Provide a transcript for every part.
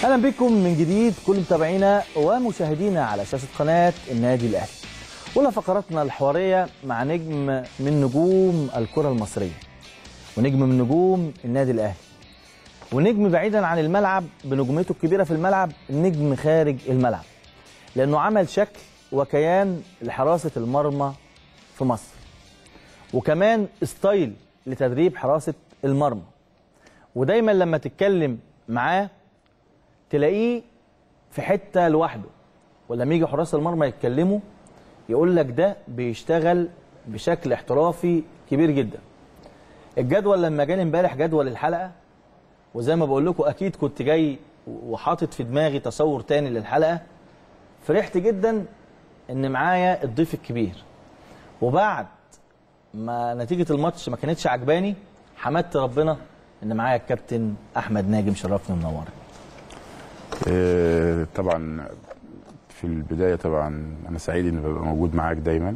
اهلا بكم من جديد كل متابعينا ومشاهدينا على شاشه قناه النادي الاهلي. اولى فقراتنا الحواريه مع نجم من نجوم الكره المصريه. ونجم من نجوم النادي الاهلي. ونجم بعيدا عن الملعب بنجوميته الكبيره في الملعب نجم خارج الملعب. لانه عمل شكل وكيان لحراسه المرمى في مصر. وكمان ستايل لتدريب حراسه المرمى. ودايما لما تتكلم معاه تلاقيه في حته لوحده ولما يجي حراس المرمى يتكلموا يقول لك ده بيشتغل بشكل احترافي كبير جدا الجدول لما جاني امبارح جدول الحلقه وزي ما بقول لكم اكيد كنت جاي وحاطط في دماغي تصور تاني للحلقه فرحت جدا ان معايا الضيف الكبير وبعد ما نتيجه الماتش ما كانتش عجباني حمدت ربنا ان معايا الكابتن احمد ناجم شرفني ومنورني آه، طبعا في البدايه طبعا انا سعيد اني ببقى موجود معاك دايما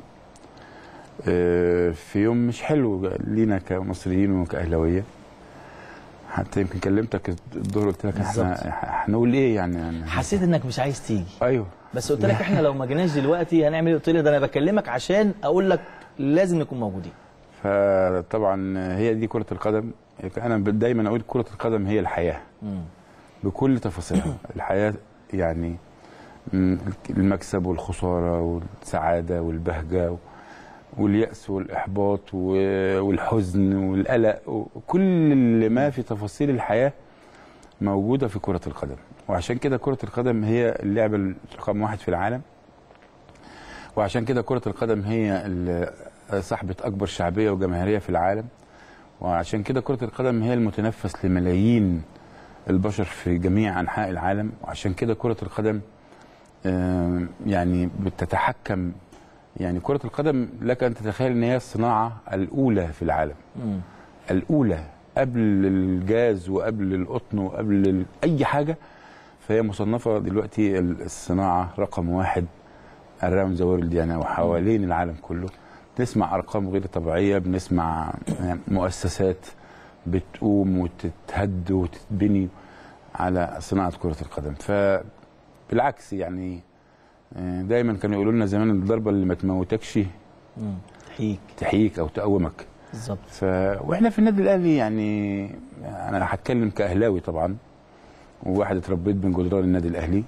آه، في يوم مش حلو لينا كمصريين وكاهلاويه حتى يمكن كلمتك الظهر قلت لك احنا بالظبط. هنقول ايه يعني, يعني حسيت انك مش عايز تيجي ايوه بس قلت لك احنا لو ما جيناش دلوقتي هنعمل ايه قلت لي ده انا بكلمك عشان اقول لك لازم نكون موجودين فطبعا هي دي كره القدم انا دايما اقول كره القدم هي الحياه بكل تفاصيلها الحياه يعني م، المكسب والخساره والسعاده والبهجه واليأس والإحباط و- والحزن والقلق وكل ما في تفاصيل الحياة موجودة في كرة القدم وعشان كده كرة القدم هي اللعبة رقم واحد في العالم وعشان كده كرة القدم هي ال- صاحبة أكبر شعبية وجماهيرية في العالم وعشان كده كرة القدم هي المتنفس لملايين البشر في جميع أنحاء العالم وعشان كده كرة القدم آم، يعني بتتحكم يعني كرة القدم لك أن تتخيل أن هي الصناعة الأولى في العالم الأولى قبل الجاز وقبل القطن وقبل ال- أي حاجة فهي مصنفة دلوقتي ال- الصناعة رقم واحد around the world يعني وحوالين العالم كله بنسمع أرقام غير طبيعية بنسمع يعني مؤسسات بتقوم وتتهد وتتبني على صناعة كرة القدم فبالعكس يعني آه، دايما كانوا يقولوا لنا زمان الضربة اللي ما تموتكش تحييك تحييك أو تقومك بالظبط ف... واحنا في النادي الاهلي يعني انا هتكلم كاهلاوي طبعا وواحد اتربيت بين جدران النادي الاهلي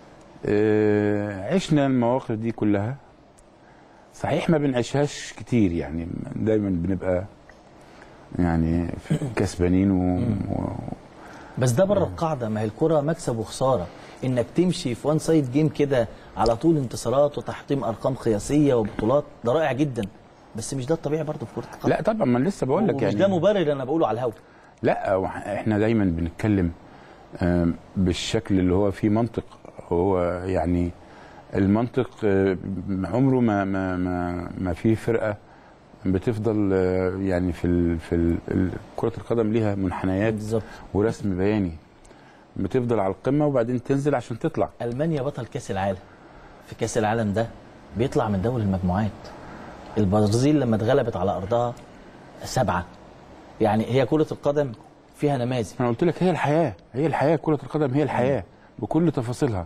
آه، عشنا المواقف دي كلها صحيح ما بنعيشهاش كتير يعني دايما بنبقى يعني كسبانين و... و... بس ده بره القاعده ما هي الكره مكسب وخساره انك تمشي في وان سايد جيم كده على طول انتصارات وتحطيم ارقام قياسيه وبطولات ده رائع جدا بس مش ده الطبيعي برضه في كره القدم لا طبعا ما أنا لسه بقول لك ومش يعني ده مبرر انا بقوله على الهوا لا وح- احنا دايما بنتكلم آم، بالشكل اللي هو فيه منطق هو يعني المنطق آه، عمره ما ما ما, ما في فرقه بتفضل آه، يعني في ال في ال ال- كره القدم ليها منحنيات بالظبط ورسم بياني بتفضل على القمه وبعدين تنزل عشان تطلع المانيا بطل كاس العالم في كاس العالم ده بيطلع من دوري المجموعات البرازيل لما اتغلبت على ارضها سبعه يعني هي كره القدم فيها نماذج انا قلت لك هي الحياه هي الحياه كره القدم هي الحياه بكل تفاصيلها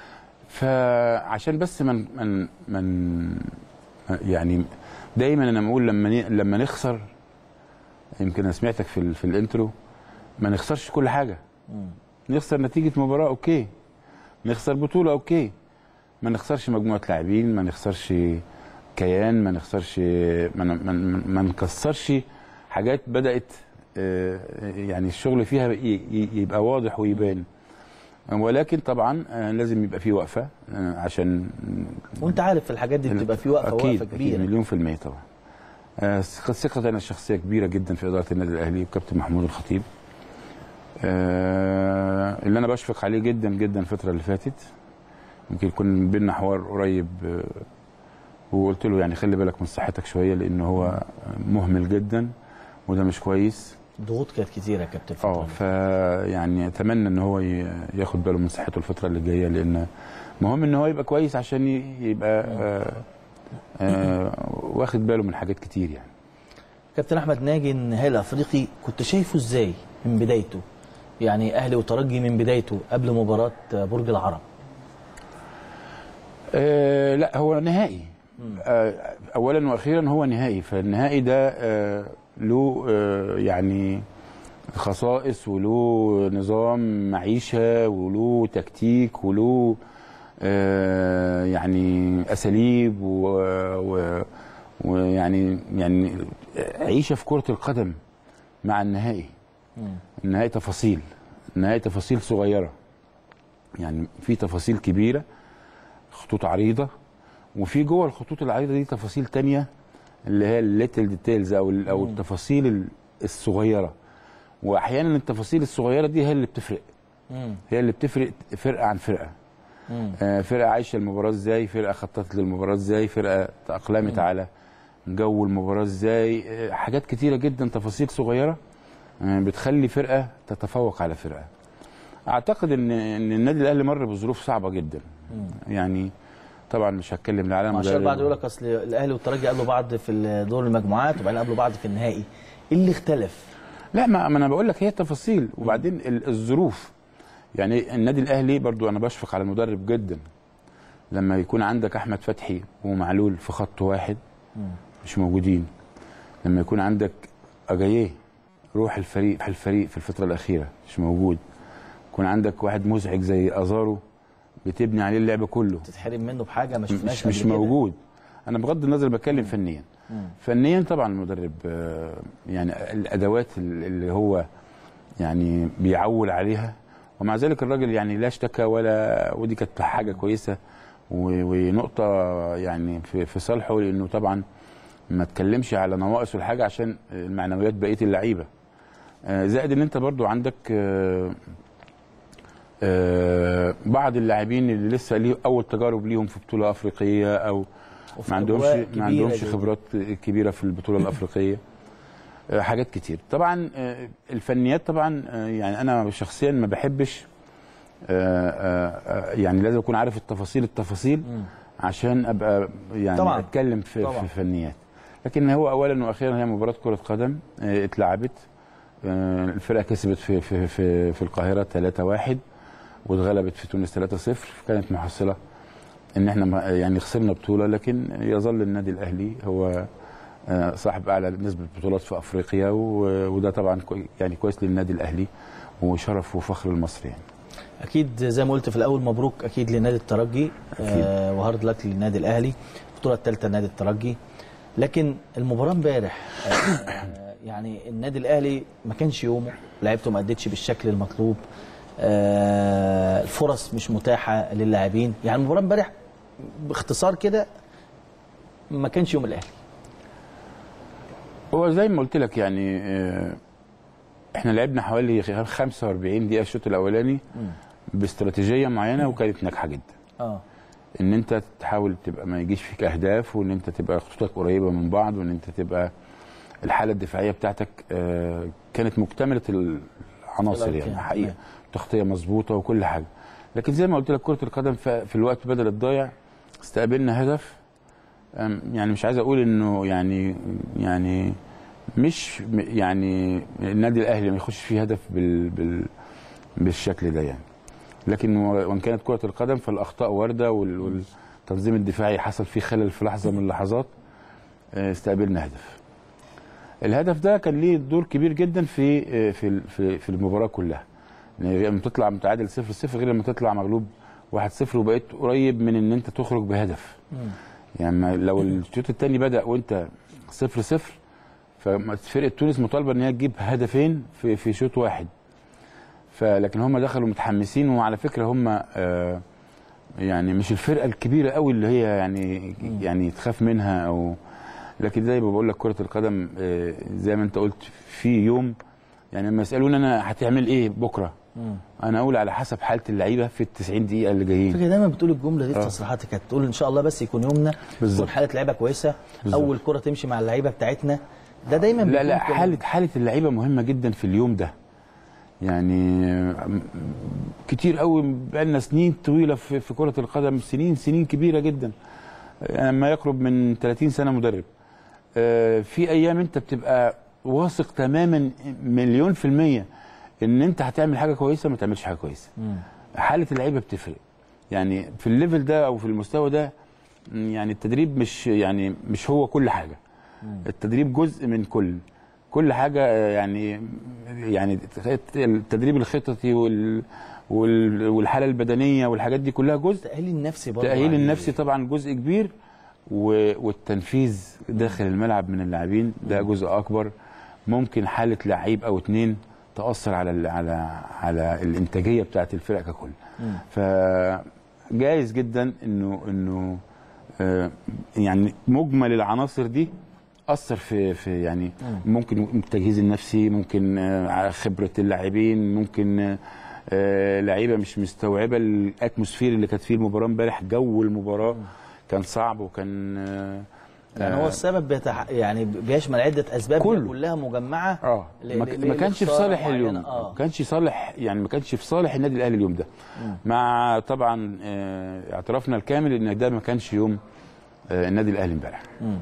فعشان بس من من من يعني دايما انا بقول لما ن- لما نخسر يمكن انا سمعتك في ال- في الانترو ما نخسرش كل حاجه نخسر نتيجه مباراه اوكي نخسر بطوله اوكي ما نخسرش مجموعه لاعبين ما نخسرش كيان ما نخسرش ما ن- ما ن- ما نكسرش حاجات بدات آه، يعني الشغل فيها ي- ي- يبقى واضح ويبان ولكن طبعا آه، لازم يبقى في وقفه آه، عشان وانت عارف في الحاجات دي بتبقى في وقفه أكيد وقفه أكيد كبيره مليون في المية طبعا آه، ثقة ثقتي أنا الشخصية كبيرة جدا في إدارة النادي الأهلي وكابتن محمود الخطيب آه، اللي أنا بشفق عليه جدا جدا الفترة اللي فاتت يمكن يكون بينا حوار قريب آه، وقلت له يعني خلي بالك من صحتك شوية لأن هو مهمل جدا وده مش كويس الضغوط كانت كتيره يا كابتن الفترة اه دي. فيعني اتمنى ان هو ي- ياخد باله من صحته الفتره اللي جايه لان مهم ان هو يبقى كويس عشان ي- يبقى آه آه واخد باله من حاجات كتير يعني كابتن احمد ناجي النهائي الافريقي كنت شايفه ازاي من بدايته يعني اهلي وترجي من بدايته قبل مباراه برج العرب آه لا هو نهائي آه اولا واخيرا هو نهائي فالنهائي ده آه له آه يعني خصائص وله نظام معيشه وله تكتيك وله آه يعني اساليب و- و- ويعني يعني عيشه في كره القدم مع النهائي النهائي تفاصيل النهائي تفاصيل صغيره يعني في تفاصيل كبيره خطوط عريضه وفي جوه الخطوط العريضه دي تفاصيل تانية اللي هي الليتل ديتيلز او ال- او التفاصيل ال- الصغيره واحيانا التفاصيل الصغيره دي هي اللي بتفرق هي اللي بتفرق فرقه عن فرقه آه، فرقه عايشه المباراه ازاي فرقه خططت للمباراه ازاي فرقه تاقلمت على جو المباراه ازاي آه، حاجات كتيره جدا تفاصيل صغيره آه، بتخلي فرقه تتفوق على فرقه اعتقد ان ان النادي الاهلي مر بظروف صعبه جدا يعني طبعا مش هتكلم لا على عشان المدرب بعد يقول لك اصل الاهلي والترجي قابلوا بعض في دور المجموعات وبعدين قابلوا بعض في النهائي ايه اللي اختلف؟ لا ما, ما انا بقول لك هي تفاصيل وبعدين ال- الظروف يعني النادي الاهلي برضو انا بشفق على المدرب جدا لما يكون عندك احمد فتحي ومعلول في خط واحد مش موجودين لما يكون عندك اجاييه روح الفريق في الفريق في الفتره الاخيره مش موجود يكون عندك واحد مزعج زي ازارو بتبني عليه اللعب كله تتحرم منه بحاجه ما شفناش مش مش قبل كده. موجود انا بغض النظر بتكلم فنيا فنيا طبعا المدرب آه، يعني الادوات اللي هو يعني بيعول عليها ومع ذلك الراجل يعني لا اشتكى ولا ودي كانت حاجه كويسه و- ونقطه يعني في في صالحه لانه طبعا ما اتكلمش على نواقص الحاجه عشان المعنويات بقيه اللعيبه آه، زائد ان انت برضو عندك آه، آه، بعض اللاعبين اللي لسه ليه اول تجارب ليهم في بطوله افريقيه او وفي ما عندهمش أجواء ما كبيرة عندهمش جدا. خبرات كبيره في البطوله الافريقيه آه، حاجات كتير طبعا آه، الفنيات طبعا آه، يعني انا شخصيا ما بحبش آه، آه، آه، يعني لازم اكون عارف التفاصيل التفاصيل عشان ابقى يعني طبعاً. اتكلم في, طبعاً. في فنيات لكن هو اولا واخيرا هي مباراه كره قدم آه، اتلعبت آه، الفرقه كسبت في في في, في القاهره 3-1 واتغلبت في تونس 3-0 كانت محصله ان احنا ما- يعني خسرنا بطوله لكن يظل النادي الاهلي هو آه، صاحب اعلى نسبه بطولات في افريقيا و- وده طبعا كوي- يعني كويس للنادي الاهلي وشرف وفخر المصري يعني. اكيد زي ما قلت في الاول مبروك اكيد لنادي الترجي آه وهارد لك للنادي الاهلي البطوله الثالثه لنادي الترجي لكن المباراه امبارح آه آه، يعني النادي الاهلي ما كانش يومه لعيبته ما ادتش بالشكل المطلوب آه الفرص مش متاحه للاعبين يعني المباراه امبارح باختصار كده ما كانش يوم الاهلي هو زي ما قلت لك يعني آه، احنا لعبنا حوالي 45 دقيقه الشوط الاولاني باستراتيجيه معينه وكانت ناجحه جدا اه ان انت تحاول تبقى ما يجيش فيك اهداف وان انت تبقى خطوطك قريبه من بعض وان انت تبقى الحاله الدفاعيه بتاعتك آه، كانت مكتمله العناصر الأركان. يعني حقيقه تمام. تغطيه مظبوطه وكل حاجه لكن زي ما قلت لك كره القدم ف- في الوقت بدل الضايع استقبلنا هدف أم، يعني مش عايز اقول انه يعني يعني مش م- يعني النادي الاهلي ما يخش فيه هدف بال بال بالشكل ده يعني لكن و- وان كانت كره القدم فالاخطاء وارده وال- والتنظيم الدفاعي حصل فيه خلل في لحظه من اللحظات آه، استقبلنا هدف الهدف ده كان ليه دور كبير جدا في آه، في ال- في, في المباراه كلها يعني لما تطلع متعادل 0 0 غير لما تطلع مغلوب 1 0 وبقيت قريب من ان انت تخرج بهدف يعني ما- لو الشوط الثاني بدا وانت 0 0 ففرقه تونس مطالبه ان هي تجيب هدفين في في شوط واحد فلكن هم دخلوا متحمسين وعلى فكره هم آه يعني مش الفرقه الكبيره قوي اللي هي يعني يعني تخاف منها او لكن زي ما بقول لك كره القدم آه زي ما انت قلت في يوم يعني لما يسالوني انا هتعمل ايه بكره انا اقول على حسب حاله اللعيبه في ال 90 دقيقه اللي جايين فكرة دايما بتقول الجمله دي في آه. تصريحاتك هتقول ان شاء الله بس يكون يومنا بالظبط. يكون حاله لعيبه كويسه بالظبط. اول كره تمشي مع اللعيبه بتاعتنا ده دايما لا بيكون لا كده. حاله حاله اللعيبه مهمه جدا في اليوم ده يعني م- كتير قوي بقالنا سنين طويله في في كره القدم سنين سنين كبيره جدا يعني ما يقرب من 30 سنه مدرب آه، في ايام انت بتبقى واثق تماما مليون في الميه ان انت هتعمل حاجه كويسه ما تعملش حاجه كويسه حاله اللعيبه بتفرق يعني في الليفل ده او في المستوى ده م، يعني التدريب مش يعني مش هو كل حاجه التدريب جزء من كل كل حاجه آه، يعني يعني التدريب الخططي وال وال- والحاله البدنيه والحاجات دي كلها جزء التأهيل النفسي برضه التأهيل يعني النفسي طبعا جزء كبير و- والتنفيذ داخل الملعب من اللاعبين ده جزء اكبر ممكن حاله لعيب او اتنين تاثر على ال على على الانتاجيه بتاعه الفرقه ككل فجايز جدا انه انه آه، يعني مجمل العناصر دي اثر في في يعني ممكن التجهيز النفسي ممكن آه، خبره اللاعبين ممكن آه، آه، لعيبه مش مستوعبه الاتموسفير اللي كانت فيه المباراه امبارح جو المباراه كان صعب وكان آه، يعني هو السبب بيتح... يعني بيشمل عده اسباب كله. هي كلها مجمعه اه ل- ما, ل- ما كانش في لخسارة صالح معينة. اليوم اه ما كانش صالح يعني ما كانش في صالح النادي الاهلي اليوم ده مع طبعا آه، اعترافنا الكامل ان ده ما كانش يوم آه، النادي الاهلي امبارح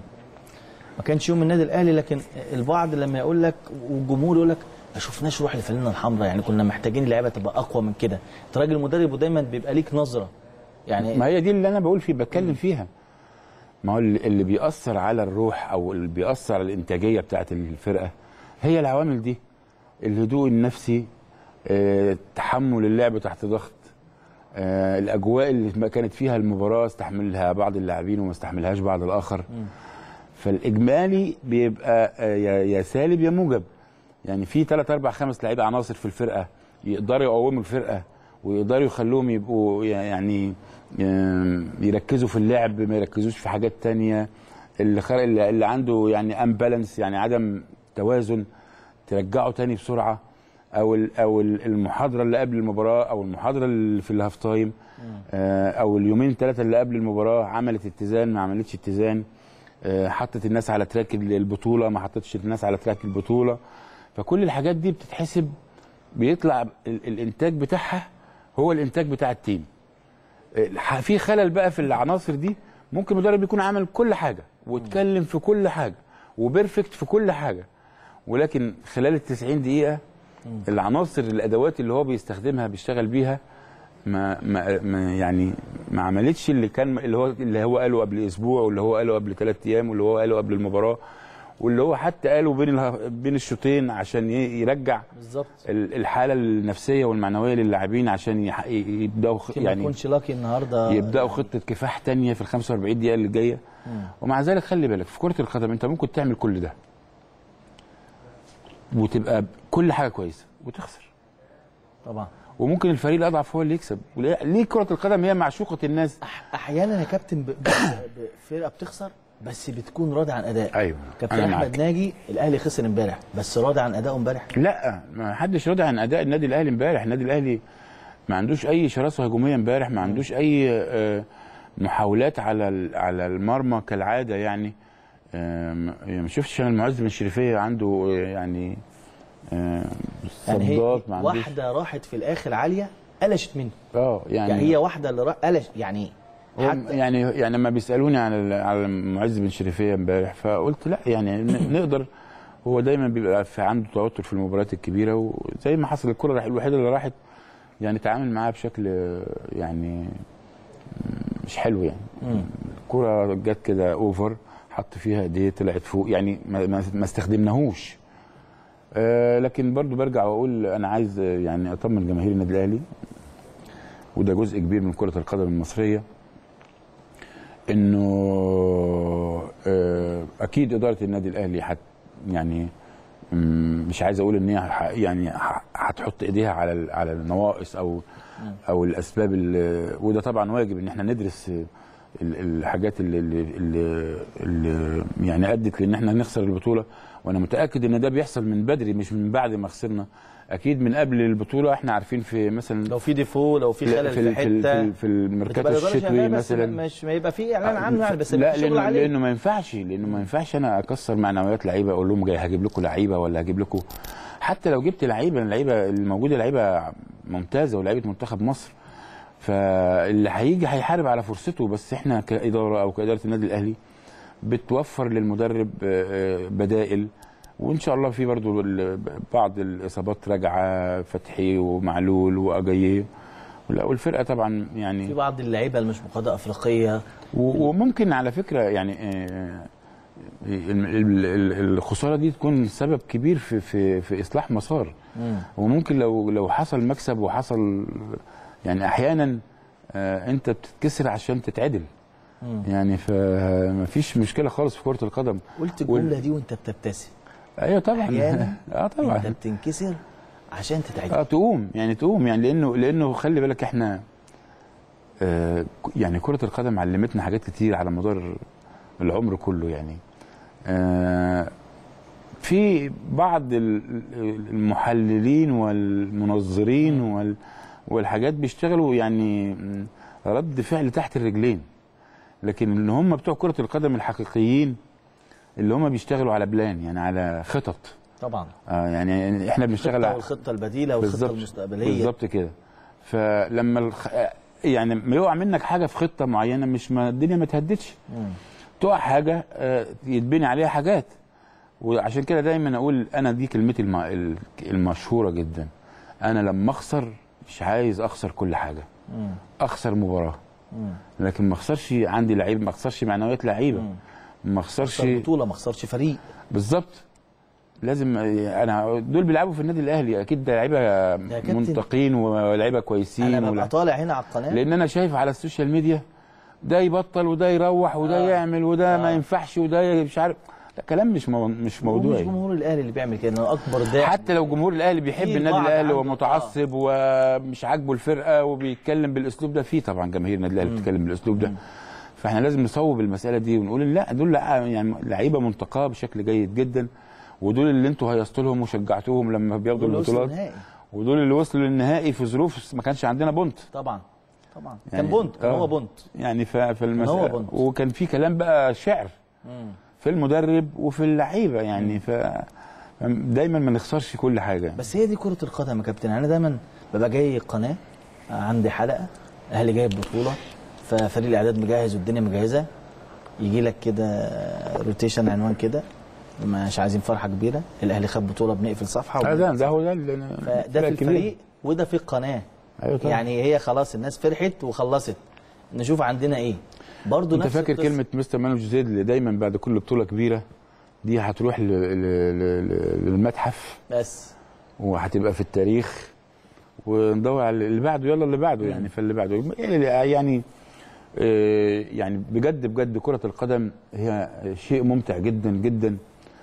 ما كانش يوم النادي الاهلي لكن البعض لما يقول لك والجمهور يقول لك ما شفناش روح الفانلة الحمراء يعني كنا محتاجين اللعيبه تبقى اقوى من كده انت راجل مدرب ودايما بيبقى ليك نظره يعني ما هي دي اللي انا بقول فيه بتكلم فيها ما هو اللي اللي بيأثر على الروح او اللي بيأثر على الانتاجيه بتاعت الفرقه هي العوامل دي الهدوء النفسي آه، تحمل اللعب تحت ضغط آه، الاجواء اللي ما كانت فيها المباراه استحملها بعض اللاعبين وما استحملهاش بعض الاخر فالاجمالي بيبقى آه، يا يا سالب يا موجب يعني في ثلاث اربع خمس لعيبه عناصر في الفرقه يقدروا يقوموا الفرقه ويقدروا يخلوهم يبقوا يعني آم، يركزوا في اللعب ما يركزوش في حاجات تانية اللي خارج اللي اللي عنده يعني امبالانس يعني عدم توازن ترجعه تاني بسرعه او ال- او ال- المحاضره اللي قبل المباراه او المحاضره اللي في الهاف تايم آه، او اليومين ثلاثه اللي قبل المباراه عملت اتزان ما عملتش اتزان آه، حطت الناس على تراك البطوله ما حطتش الناس على تراك البطوله فكل الحاجات دي بتتحسب بيطلع ال- الانتاج بتاعها هو الانتاج بتاع التيم الح- في خلل بقى في العناصر دي ممكن المدرب يكون عمل كل حاجه واتكلم في كل حاجه وبيرفكت في كل حاجه ولكن خلال ال 90 دقيقه العناصر الادوات اللي هو بيستخدمها بيشتغل بيها ما, ما, ما يعني ما عملتش اللي كان اللي هو اللي هو قاله قبل اسبوع واللي هو قاله قبل ثلاث ايام واللي هو قاله قبل المباراه واللي هو حتى قاله بين اله- بين الشوطين عشان ي- يرجع بالظبط ال- الحاله النفسيه والمعنويه للاعبين عشان يح- ي- يبداوا خ- يعني ما يعني يكونش لاقي النهارده يبداوا خطه كفاح تانية في ال 45 دقيقه اللي جايه ومع ذلك خلي بالك في كره القدم انت ممكن تعمل كل ده وتبقى كل حاجه كويسه وتخسر طبعا وممكن الفريق الاضعف هو اللي يكسب وليه ليه كره القدم هي معشوقه الناس أح- احيانا يا كابتن ب- ب- فرقه بتخسر بس بتكون راضي عن اداء ايوه كابتن أنا احمد معاك. ناجي الاهلي خسر امبارح بس راضي عن ادائه امبارح لا ما حدش راضي عن اداء النادي الاهلي امبارح النادي الاهلي ما عندوش اي شراسه هجوميه امبارح ما عندوش اي آه، محاولات على ال- على المرمى كالعاده يعني آه، ما ما شفتش انا المعز بن شريفيه عنده آه، يعني آه، يعني هي صدات ما عندوش واحده راحت في الاخر عاليه قلشت منه اه يعني, يعني هي واحده اللي راح قلش يعني هو حتى يعني يعني لما بيسالوني على ال- على معز بن شريفيه امبارح فقلت لا يعني ن- نقدر هو دايما بيبقى في عنده توتر في المباريات الكبيره وزي ما حصل الكره راح- الوحيده اللي راحت يعني تعامل معاها بشكل آه، يعني مش حلو يعني الكره جت كده اوفر حط فيها ايديه طلعت فوق يعني ما, ما, ما استخدمناهوش آه لكن برضو برجع واقول انا عايز آه، يعني اطمن جماهير النادي الاهلي وده جزء كبير من كره القدم المصريه انه آه، اكيد اداره النادي الاهلي حت يعني مم، مش عايز اقول ان هي ح- يعني ح- هتحط ايديها على ال- على النواقص او او الاسباب اللي وده طبعا واجب ان احنا ندرس ال- الحاجات اللي, اللي, اللي, اللي يعني ادت لان احنا نخسر البطوله وانا متاكد ان ده بيحصل من بدري مش من بعد ما خسرنا اكيد من قبل البطوله احنا عارفين في مثلا لو في ديفو لو في خلل في, في ال- في, ال- في, حته ال- في الميركاتو بتبقى الإدارة الشتوي شغالة بس مثلا مش ما يبقى في اعلان عنه يعني بس لا يبقى في شغل لانه عليه لانه ما ينفعش لانه ما ينفعش انا اكسر معنويات لعيبه اقول لهم جاي هجيب لكم لعيبه ولا هجيب لكم حتى لو جبت لعيبه اللعيبه الموجوده لعيبه ممتازه ولعيبه منتخب مصر فاللي هيجي هيحارب على فرصته بس احنا كاداره او كاداره النادي الاهلي بتوفر للمدرب آه، آه، بدائل وان شاء الله في برضو ال- بعض الاصابات راجعه فتحي ومعلول واجاييه ولا- والفرقه طبعا يعني في بعض اللعيبه اللي مش مقاده افريقيه و- وممكن على فكره يعني آه، ال- ال- ال- الخساره دي تكون سبب كبير في في في اصلاح مسار مم. وممكن لو لو حصل مكسب وحصل يعني احيانا آه، انت بتتكسر عشان تتعدل مم. يعني فمفيش مشكله خالص في كره القدم قلت وال- الجمله دي وانت بتبتسم ايوه طبعا أحياناً اه انت طبعا بتنكسر عشان تتعدل اه تقوم يعني تقوم يعني لانه لانه خلي بالك احنا آه يعني كره القدم علمتنا حاجات كتير على مدار العمر كله يعني آه في بعض ال- المحللين والمنظرين وال والحاجات بيشتغلوا يعني م، رد فعل تحت الرجلين لكن اللي هم بتوع كره القدم الحقيقيين اللي هم بيشتغلوا على بلان يعني على خطط طبعا آه يعني احنا بنشتغل الخطه على والخطه البديله والخطه بالظبط المستقبليه بالظبط كده فلما الخ... يعني ما يقع منك حاجه في خطه معينه مش ما الدنيا ما تهدتش مم. تقع حاجه آه، يتبني عليها حاجات وعشان كده دايما اقول انا دي كلمتي الم... ال- المشهوره جدا انا لما اخسر مش عايز اخسر كل حاجه مم. اخسر مباراه مم. لكن ما اخسرش عندي لعيب ما اخسرش معنويات لعيبه مم. ما اخسرش خسر بطوله ما خسرش فريق بالظبط لازم انا دول بيلعبوا في النادي الاهلي اكيد ده لعيبه كابتن. منتقين ولاعيبه كويسين انا ببقى ولا- طالع هنا على القناه لان انا شايف على السوشيال ميديا ده يبطل وده يروح وده آه. يعمل وده ما آه. ينفعش وده مش عارف لا كلام مش مو... مش مش موضوعي جمهور الاهلي اللي بيعمل كده لانه اكبر داعم حتى لو جمهور الاهلي بيحب في النادي بعض الاهلي عنده- ومتعصب ومش عاجبه الفرقه وبيتكلم بالاسلوب ده في طبعا جماهير النادي الاهلي بتتكلم بالاسلوب ده فاحنا لازم نصوب المساله دي ونقول لا دول لا يعني لعيبه منتقاه بشكل جيد جدا ودول اللي انتوا هيصتوا لهم وشجعتوهم لما بياخدوا دول وصلوا البطولات النهائي. ودول اللي وصلوا للنهائي في ظروف ما كانش عندنا بونت طبعا طبعا كان يعني- بونت كان آه. هو بونت يعني ف- في المسألة بونت. وكان في كلام بقى شعر في المدرب وفي اللعيبه يعني ف دايما ما نخسرش كل حاجه بس هي دي كرة القدم يا كابتن انا دايما ببقى جاي قناة عندي حلقة الاهلي جايب بطولة ففريق الاعداد مجهز والدنيا مجهزة يجي لك كده روتيشن عنوان كده مش عايزين فرحة كبيرة الاهلي خد بطولة بنقفل صفحة آه ده ده هو ده اللي أنا- فده في الفرق الكبير. الفريق وده في القناة أيوة طبعا. يعني هي خلاص الناس فرحت وخلصت نشوف عندنا ايه برضه انت نفس فاكر القصة. كلمه مستر مانو جوزيد اللي دايما بعد كل بطوله كبيره دي هتروح ل- ل- ل- للمتحف بس وهتبقى في التاريخ وندور على اللي بعده يلا اللي بعده يعني فاللي بعده يعني آه، يعني بجد بجد كرة القدم هي شيء ممتع جدا جدا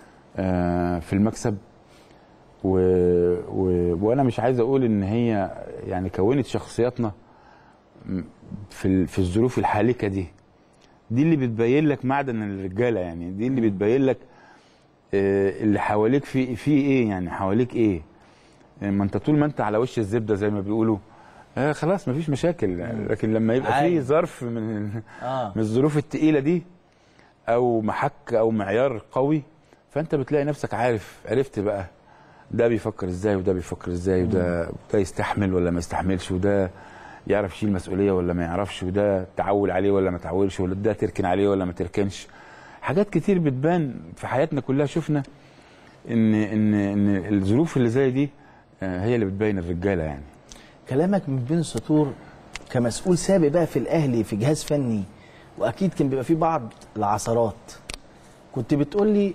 آه، في المكسب و... و... وانا مش عايز اقول ان هي يعني كونت شخصياتنا م- في ال... في الظروف الحالكه دي دي اللي بتبين لك معدن الرجاله يعني دي اللي بتبين لك آه، اللي حواليك في في ايه يعني حواليك ايه آه، ما انت طول ما انت على وش الزبده زي ما بيقولوا آه خلاص مفيش مشاكل لكن لما يبقى عادي. في ظرف من اه من الظروف التقيله دي او محك او معيار قوي فانت بتلاقي نفسك عارف عرفت بقى ده بيفكر ازاي وده بيفكر ازاي وده ده يستحمل ولا ما يستحملش وده يعرف يشيل مسؤوليه ولا ما يعرفش وده تعول عليه ولا ما تعولش ولا ده تركن عليه ولا ما تركنش حاجات كتير بتبان في حياتنا كلها شفنا ان ان ان الظروف اللي زي دي آه، هي اللي بتبين الرجاله يعني كلامك من بين السطور كمسؤول سابق بقى في الاهلي في جهاز فني واكيد كان بيبقى فيه بعض العثرات كنت بتقول لي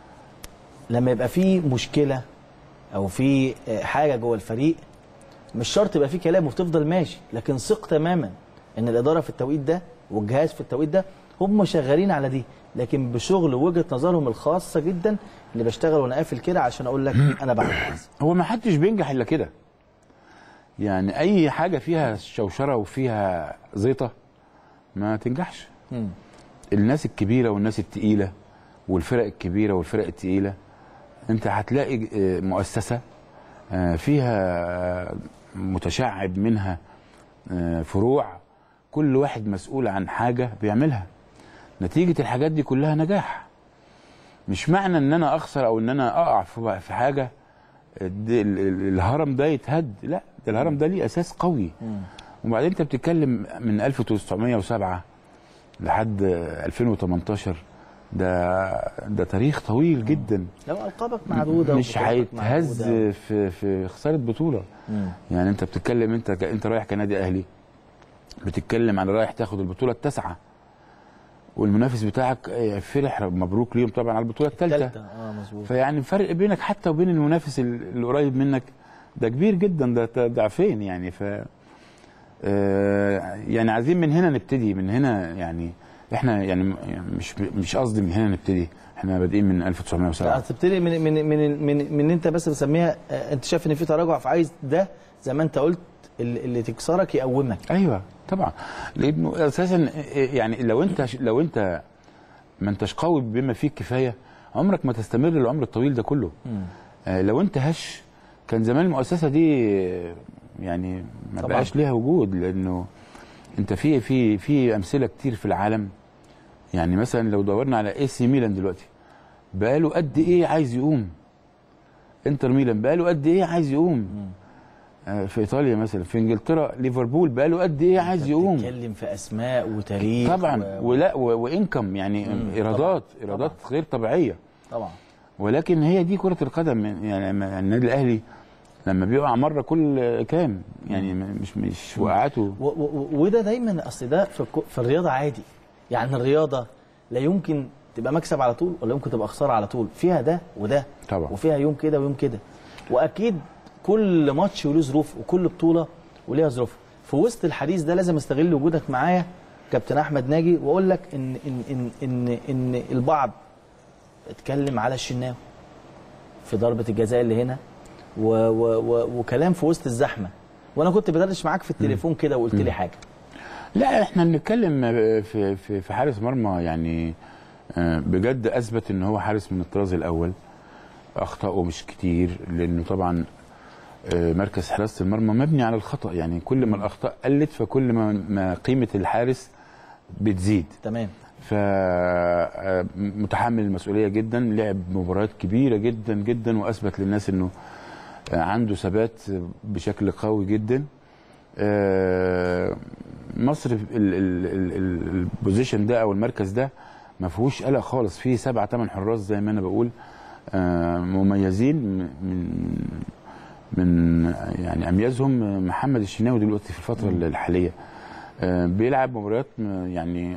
لما يبقى فيه مشكله او في حاجه جوه الفريق مش شرط يبقى فيه كلام وتفضل ماشي لكن ثق تماما ان الاداره في التوقيت ده والجهاز في التوقيت ده هم شغالين على دي لكن بشغل وجهه نظرهم الخاصه جدا اللي بشتغل وانا قافل كده عشان اقول لك انا بعمل كذا هو ما حدش بينجح الا كده يعني اي حاجه فيها شوشره وفيها زيطه ما تنجحش مم. الناس الكبيره والناس التقيله والفرق الكبيره والفرق التقيله انت هتلاقي آه، مؤسسه آه، فيها آه، متشعب منها آه، فروع كل واحد مسؤول عن حاجه بيعملها نتيجه الحاجات دي كلها نجاح مش معنى ان انا اخسر او ان انا اقع في في حاجه الد- ال- ال- الهرم ده يتهد لا ده الهرم ده ليه اساس قوي وبعدين انت بتتكلم من 1907 لحد 2018 ده ده تاريخ طويل جدا لو القابك معدوده مش وبطولاتك هيتهز معدودة. في في خساره بطوله مم. يعني انت بتتكلم انت ك- انت رايح كنادي اهلي بتتكلم عن رايح تاخد البطوله التاسعه والمنافس بتاعك آه، فرح مبروك ليهم طبعا على البطوله الثالثه التالتة اه مظبوط فيعني الفرق بينك حتى وبين المنافس ال- اللي قريب منك ده كبير جدا ده ده ضعفين يعني ف آه، يعني عايزين من هنا نبتدي من هنا يعني احنا يعني م- يعني مش مش قصدي من هنا نبتدي احنا بادئين من 1907 هتبتدي من من من من من انت بس بسميها آه، انت شايف ان في تراجع فعايز ده زي ما انت قلت اللي اللي تكسرك يقومك ايوه طبعا لانه اساسا يعني لو انت لو انت ما انتش قوي بما فيه الكفايه عمرك ما تستمر العمر الطويل ده كله آه، لو انت هش كان زمان المؤسسه دي آه، يعني ما طبعاً. بقاش ليها وجود لانه انت في في في امثله كتير في العالم يعني مثلا لو دورنا على اي سي ميلان دلوقتي بقاله قد ايه عايز يقوم انتر ميلان بقاله قد ايه عايز يقوم آه، في ايطاليا مثلا في انجلترا ليفربول بقاله قد ايه عايز يقوم تتكلم في اسماء وتاريخ طبعا و... ولا و- وانكم يعني مم. ايرادات طبعاً. ايرادات غير طبيعيه طبعا ولكن هي دي كره القدم يعني لما النادي الاهلي لما بيقع مره كل كام يعني مش مش وقعاته و- و- وده دايما اصل ده في, الكو- في الرياضه عادي يعني الرياضه لا يمكن تبقى مكسب على طول ولا يمكن تبقى خساره على طول فيها ده وده طبعا وفيها يوم كده ويوم كده واكيد كل ماتش وله ظروف وكل بطوله وليها ظروف في وسط الحديث ده لازم استغل وجودك معايا كابتن احمد ناجي واقول لك ان ان ان ان, إن البعض اتكلم على الشناوي في ضربه الجزاء اللي هنا و و و وكلام في وسط الزحمه وانا كنت بدردش معاك في التليفون كده وقلت لي حاجه لا احنا بنتكلم في في في حارس مرمى يعني آه، بجد اثبت ان هو حارس من الطراز الاول اخطائه مش كتير لانه طبعا آه، مركز حراسه المرمى مبني على الخطا يعني كل ما الاخطاء قلت فكل ما ما قيمه الحارس بتزيد تمام فمتحمل المسؤوليه جدا لعب مباريات كبيره جدا جدا واثبت للناس انه آه، عنده ثبات بشكل قوي جدا آه، مصر ال- ال- ال- ال- البوزيشن ده او المركز ده ما فيهوش قلق خالص فيه سبعة ثمان حراس زي ما انا بقول آه، مميزين من من يعني اميزهم محمد الشناوي دلوقتي في الفتره الحاليه آه، بيلعب مباريات م- يعني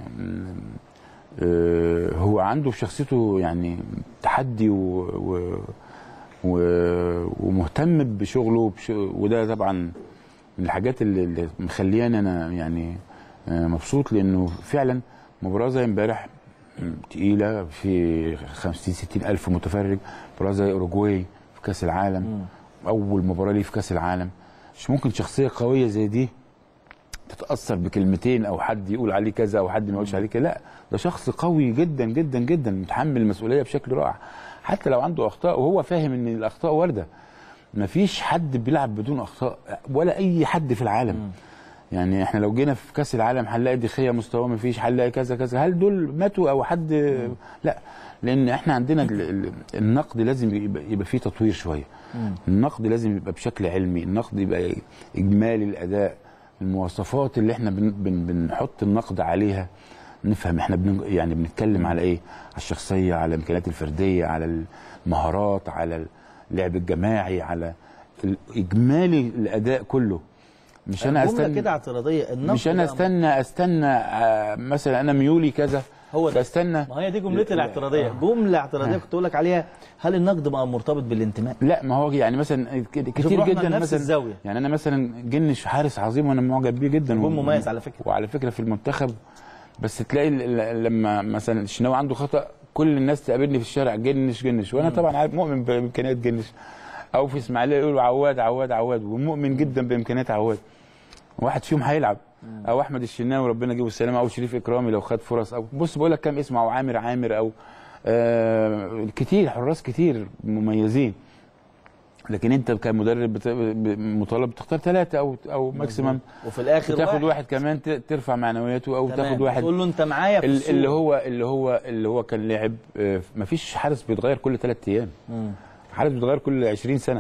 آه، هو عنده في شخصيته يعني تحدي و, و و ومهتم بشغله بش... وده طبعا من الحاجات اللي, اللي مخلياني انا يعني آه، مبسوط لانه فعلا مباراه زي امبارح م، تقيله في 50 60 الف متفرج مباراه زي اوروجواي في كاس العالم اول مباراه ليه في كاس العالم مش ممكن شخصيه قويه زي دي تتاثر بكلمتين او حد يقول عليه كذا او حد ما يقولش عليه كذا لا ده شخص قوي جدا جدا جدا متحمل المسؤوليه بشكل رائع حتى لو عنده اخطاء وهو فاهم ان الاخطاء وارده مفيش حد بيلعب بدون اخطاء ولا اي حد في العالم يعني احنا لو جينا في كاس العالم هنلاقي دخيه مستواه مفيش هنلاقي كذا كذا هل دول ماتوا او حد لا لان احنا عندنا ال- ال- النقد لازم يبقى, يبقى فيه تطوير شويه النقد لازم يبقى بشكل علمي النقد يبقى اجمالي الاداء المواصفات اللي احنا بن بن بنحط النقد عليها نفهم احنا بن يعني بنتكلم على ايه على الشخصيه على الامكانيات الفرديه على المهارات على اللعب الجماعي على ال- اجمالي الاداء كله مش انا جمله استنى كده اعتراضيه النقد مش انا ده- استنى استنى آه، مثلا انا ميولي كذا هو ده. فاستنى ما هي دي جملتي الاعتراضيه جمله اعتراضيه كنت اقول لك عليها هل النقد بقى مرتبط بالانتماء لا ما هو يعني مثلا ك- كتير رحنا جدا لنفس مثلا الزاوية. يعني انا مثلا جنش حارس عظيم وانا معجب بيه جدا جون و- مميز على فكرة. وعلى فكره في المنتخب بس تلاقي ال- ال- لما مثلا الشناوي عنده خطا كل الناس تقابلني في الشارع جنش جنش وانا طبعا عارف مؤمن بامكانيات جنش او في اسماعيليه يقولوا عواد عواد عواد ومؤمن جدا بامكانيات عواد واحد فيهم هيلعب او احمد الشناوي ربنا يجيبه السلامه او شريف اكرامي لو خد فرص او بص بقول لك كام اسم او عامر عامر او آه كتير حراس كتير مميزين لكن انت كمدرب بت- ب- مطالب تختار ثلاثه او او ماكسيمم وفي الاخر تاخد واحد كمان ت- ترفع معنوياته او تمام. تاخد واحد تقول له انت معايا في ال- السوق. اللي هو اللي هو اللي هو كان لاعب ما فيش حارس بيتغير كل ثلاث ايام مم. حارس بيتغير كل 20 سنه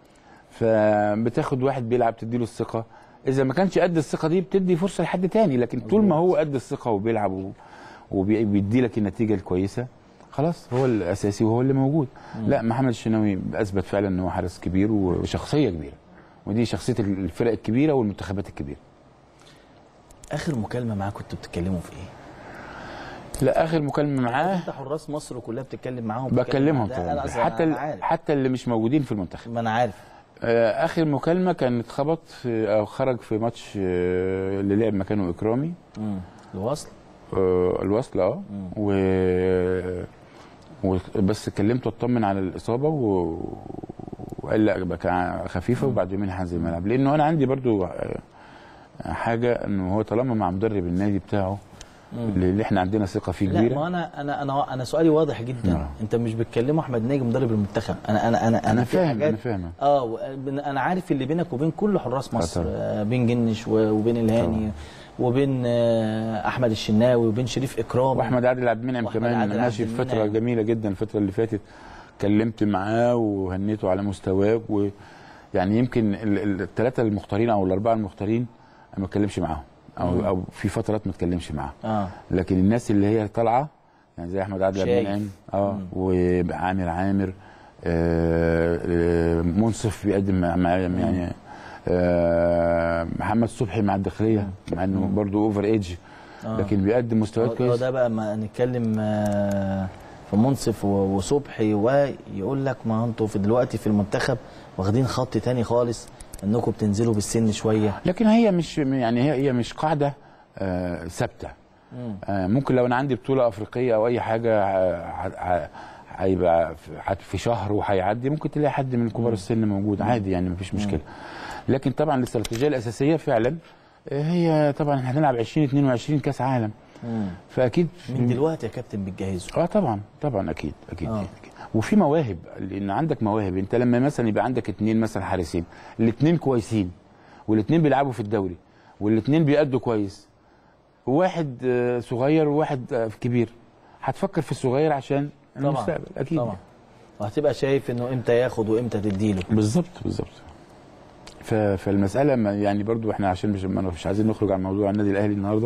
فبتاخد واحد بيلعب تديله الثقه اذا ما كانش قد الثقه دي بتدي فرصه لحد تاني لكن طول ما هو قد الثقه وبيلعب و- وبيدي لك النتيجه الكويسه خلاص هو الاساسي وهو اللي موجود لا محمد الشناوي اثبت فعلا ان هو حارس كبير وشخصيه كبيره ودي شخصيه الفرق الكبيره والمنتخبات الكبيره اخر مكالمه معاه كنتوا بتتكلموا في ايه؟ لا اخر مكالمه معاه انت حراس مصر كلها بتتكلم معاهم بكلمهم بتتكلم مع ده. طبعا أنا أصلاً حتى أنا ال- عارف. حتى اللي مش موجودين في المنتخب ما انا عارف آه، اخر مكالمه كان اتخبط في او خرج في ماتش آه، اللي لعب مكانه اكرامي مم. الوصل آه، الوصل اه و... و... بس كلمته اطمن على الاصابه و... وقال لا بقى كان خفيفه وبعد يومين هنزل الملعب لانه انا عندي برضو آه، حاجه انه هو طالما مع مدرب النادي بتاعه اللي احنا عندنا ثقه فيه لا كبيره ما انا انا انا انا سؤالي واضح جدا نعم. انت مش بتكلمه احمد ناجي مدرب المنتخب انا انا انا انا, أنا في فاهم، حاجات- أنا فاهم. اه و- انا عارف اللي بينك وبين كل حراس مصر طبعا. آه بين جنش و- وبين الهاني طبعا. وبين آه احمد الشناوي وبين شريف اكرام واحمد عادل عبد المنعم وأحمد كمان عادل ماشي عبد في فتره المنعم. جميله جدا الفتره اللي فاتت كلمت معاه وهنيته على مستواه و يعني يمكن الثلاثه المختارين او الاربعه المختارين أنا ما اتكلمش معاهم او او في فترات ما اتكلمش معاهم اه لكن الناس اللي هي طالعه يعني زي احمد عادل عبد شايف. المنعم اه وعامر عامر آه آه، منصف بيقدم مع مع- يعني آه محمد صبحي مع الداخليه مع انه برضه اوفر ايج لكن بيقدم هو مستويات هو كويسه ده بقى ما نتكلم آه، في منصف و- وصبحي ويقول لك ما انتوا في دلوقتي في المنتخب واخدين خط تاني خالص انكم بتنزلوا بالسن شويه لكن هي مش يعني هي هي مش قاعده آه، ثابته آه، ممكن لو انا عندي بطوله افريقيه او اي حاجه ه- ه- هيبقى في- هت- في شهر وهيعدي ممكن تلاقي حد من كبار السن موجود عادي يعني مفيش مشكله لكن طبعا الاستراتيجيه الاساسيه فعلا آه، هي طبعا احنا هنلعب 2022 كاس عالم فاكيد من دلوقتي يا كابتن بتجهزوا اه طبعا طبعا اكيد اكيد, آه. أكيد. وفي مواهب لان عندك مواهب انت لما مثلا يبقى عندك اتنين مثلا حارسين الاتنين كويسين والاتنين بيلعبوا في الدوري والاتنين بيأدوا كويس واحد آه، صغير وواحد آه، كبير هتفكر في الصغير عشان المستقبل اكيد طبعا وهتبقى شايف انه امتى ياخد وامتى تديله بالظبط بالظبط ف- فالمساله ما يعني برضو احنا عشان مش ما- مش عايزين نخرج عن موضوع النادي الاهلي النهارده